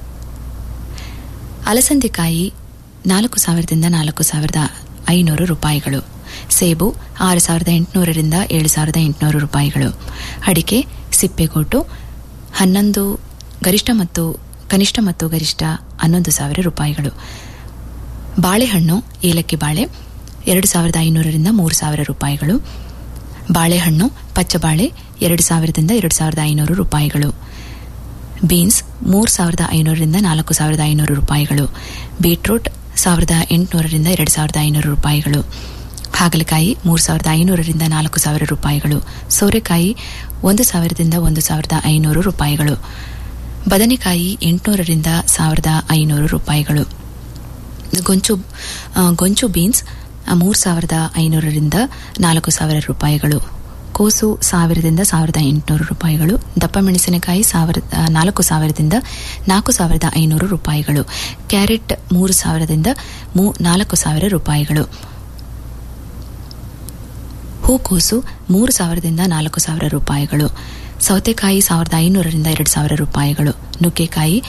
ಅಲಸಂದೆಕಾಯಿ ನಾಲ್ಕು ಸಾವಿರದಿಂದ ನಾಲ್ಕು ಸಾವಿರದ ಐನೂರು ರೂಪಾಯಿಗಳು ಸೇಬು ಆರು ಸಾವಿರದ ಎಂಟುನೂರರಿಂದ ಏಳು ಸಾವಿರದ ಎಂಟುನೂರು ರೂಪಾಯಿಗಳು ಅಡಿಕೆ ಸಿಪ್ಪೆಗೋಟು ಹನ್ನೊಂದು ಗರಿಷ್ಠ ಮತ್ತು ಕನಿಷ್ಠ ಮತ್ತು ಗರಿಷ್ಠ ಹನ್ನೊಂದು ಸಾವಿರ ರೂಪಾಯಿಗಳು ಬಾಳೆಹಣ್ಣು ಏಲಕ್ಕಿ ಬಾಳೆ ಎರಡು ಸಾವಿರದ ಐನೂರರಿಂದ ಮೂರು ಸಾವಿರ ರೂಪಾಯಿಗಳು ಬಾಳೆಹಣ್ಣು ಪಚ್ಚಬಾಳೆ ಎರಡು ಸಾವಿರದಿಂದ ಎರಡು ಸಾವಿರದ ಐನೂರು ರೂಪಾಯಿಗಳು ಬೀನ್ಸ್ ಮೂರು ಸಾವಿರದ ಐನೂರರಿಂದ ನಾಲ್ಕು ಸಾವಿರದ ಐನೂರು ರೂಪಾಯಿಗಳು ಬೀಟ್ರೂಟ್ ಸಾವಿರದ ಎಂಟುನೂರರಿಂದ ಎರಡು ಸಾವಿರದ ಐನೂರು ರೂಪಾಯಿಗಳು ಹಾಗಲಕಾಯಿ ಮೂರು ಸಾವಿರದ ಐನೂರರಿಂದ ನಾಲ್ಕು ಸಾವಿರ ರೂಪಾಯಿಗಳು ಸೋರೆಕಾಯಿ ಒಂದು ಸಾವಿರದಿಂದ ಒಂದು ಸಾವಿರದ ಐನೂರು ರೂಪಾಯಿಗಳು ಬದನೆಕಾಯಿ ಎಂಟುನೂರರಿಂದ ಸಾವಿರದ ಐನೂರು ರೂಪಾಯಿಗಳು ಗೊಂಚು ಆ, ಗೊಂಚು ಬೀನ್ಸ್ ಮೂರು ಸಾವಿರದ ಐನೂರರಿಂದ ನಾಲ್ಕು ಸಾವಿರ ರೂಪಾಯಿಗಳು ಕೋಸು ಸಾವಿರದಿಂದ ಸಾವಿರದ ಎಂಟುನೂರು ರೂಪಾಯಿಗಳು ದಪ್ಪ ಮೆಣಸಿನಕಾಯಿ ಸಾವಿರ ಆ, ನಾಲ್ಕು ಸಾವಿರದಿಂದ ನಾಲ್ಕು ಸಾವಿರದ ಐನೂರು ರೂಪಾಯಿಗಳು ಕ್ಯಾರೆಟ್ ಮೂರು ಸಾವಿರದಿಂದ ಮೂ ನಾಲ್ಕು ಸಾವಿರ ರೂಪಾಯಿಗಳು ಹೂಕೋಸು ಮೂರು ಸಾವಿರದಿಂದ ನಾಲ್ಕು ಸಾವಿರ ರೂಪಾಯಿಗಳು ಸೌತೆಕಾಯಿ ಸಾವಿರದ ಐನೂರರಿಂದ ಎರಡು ಸಾವಿರ ರೂಪಾಯಿಗಳು ನುಗ್ಗೆಕಾಯಿ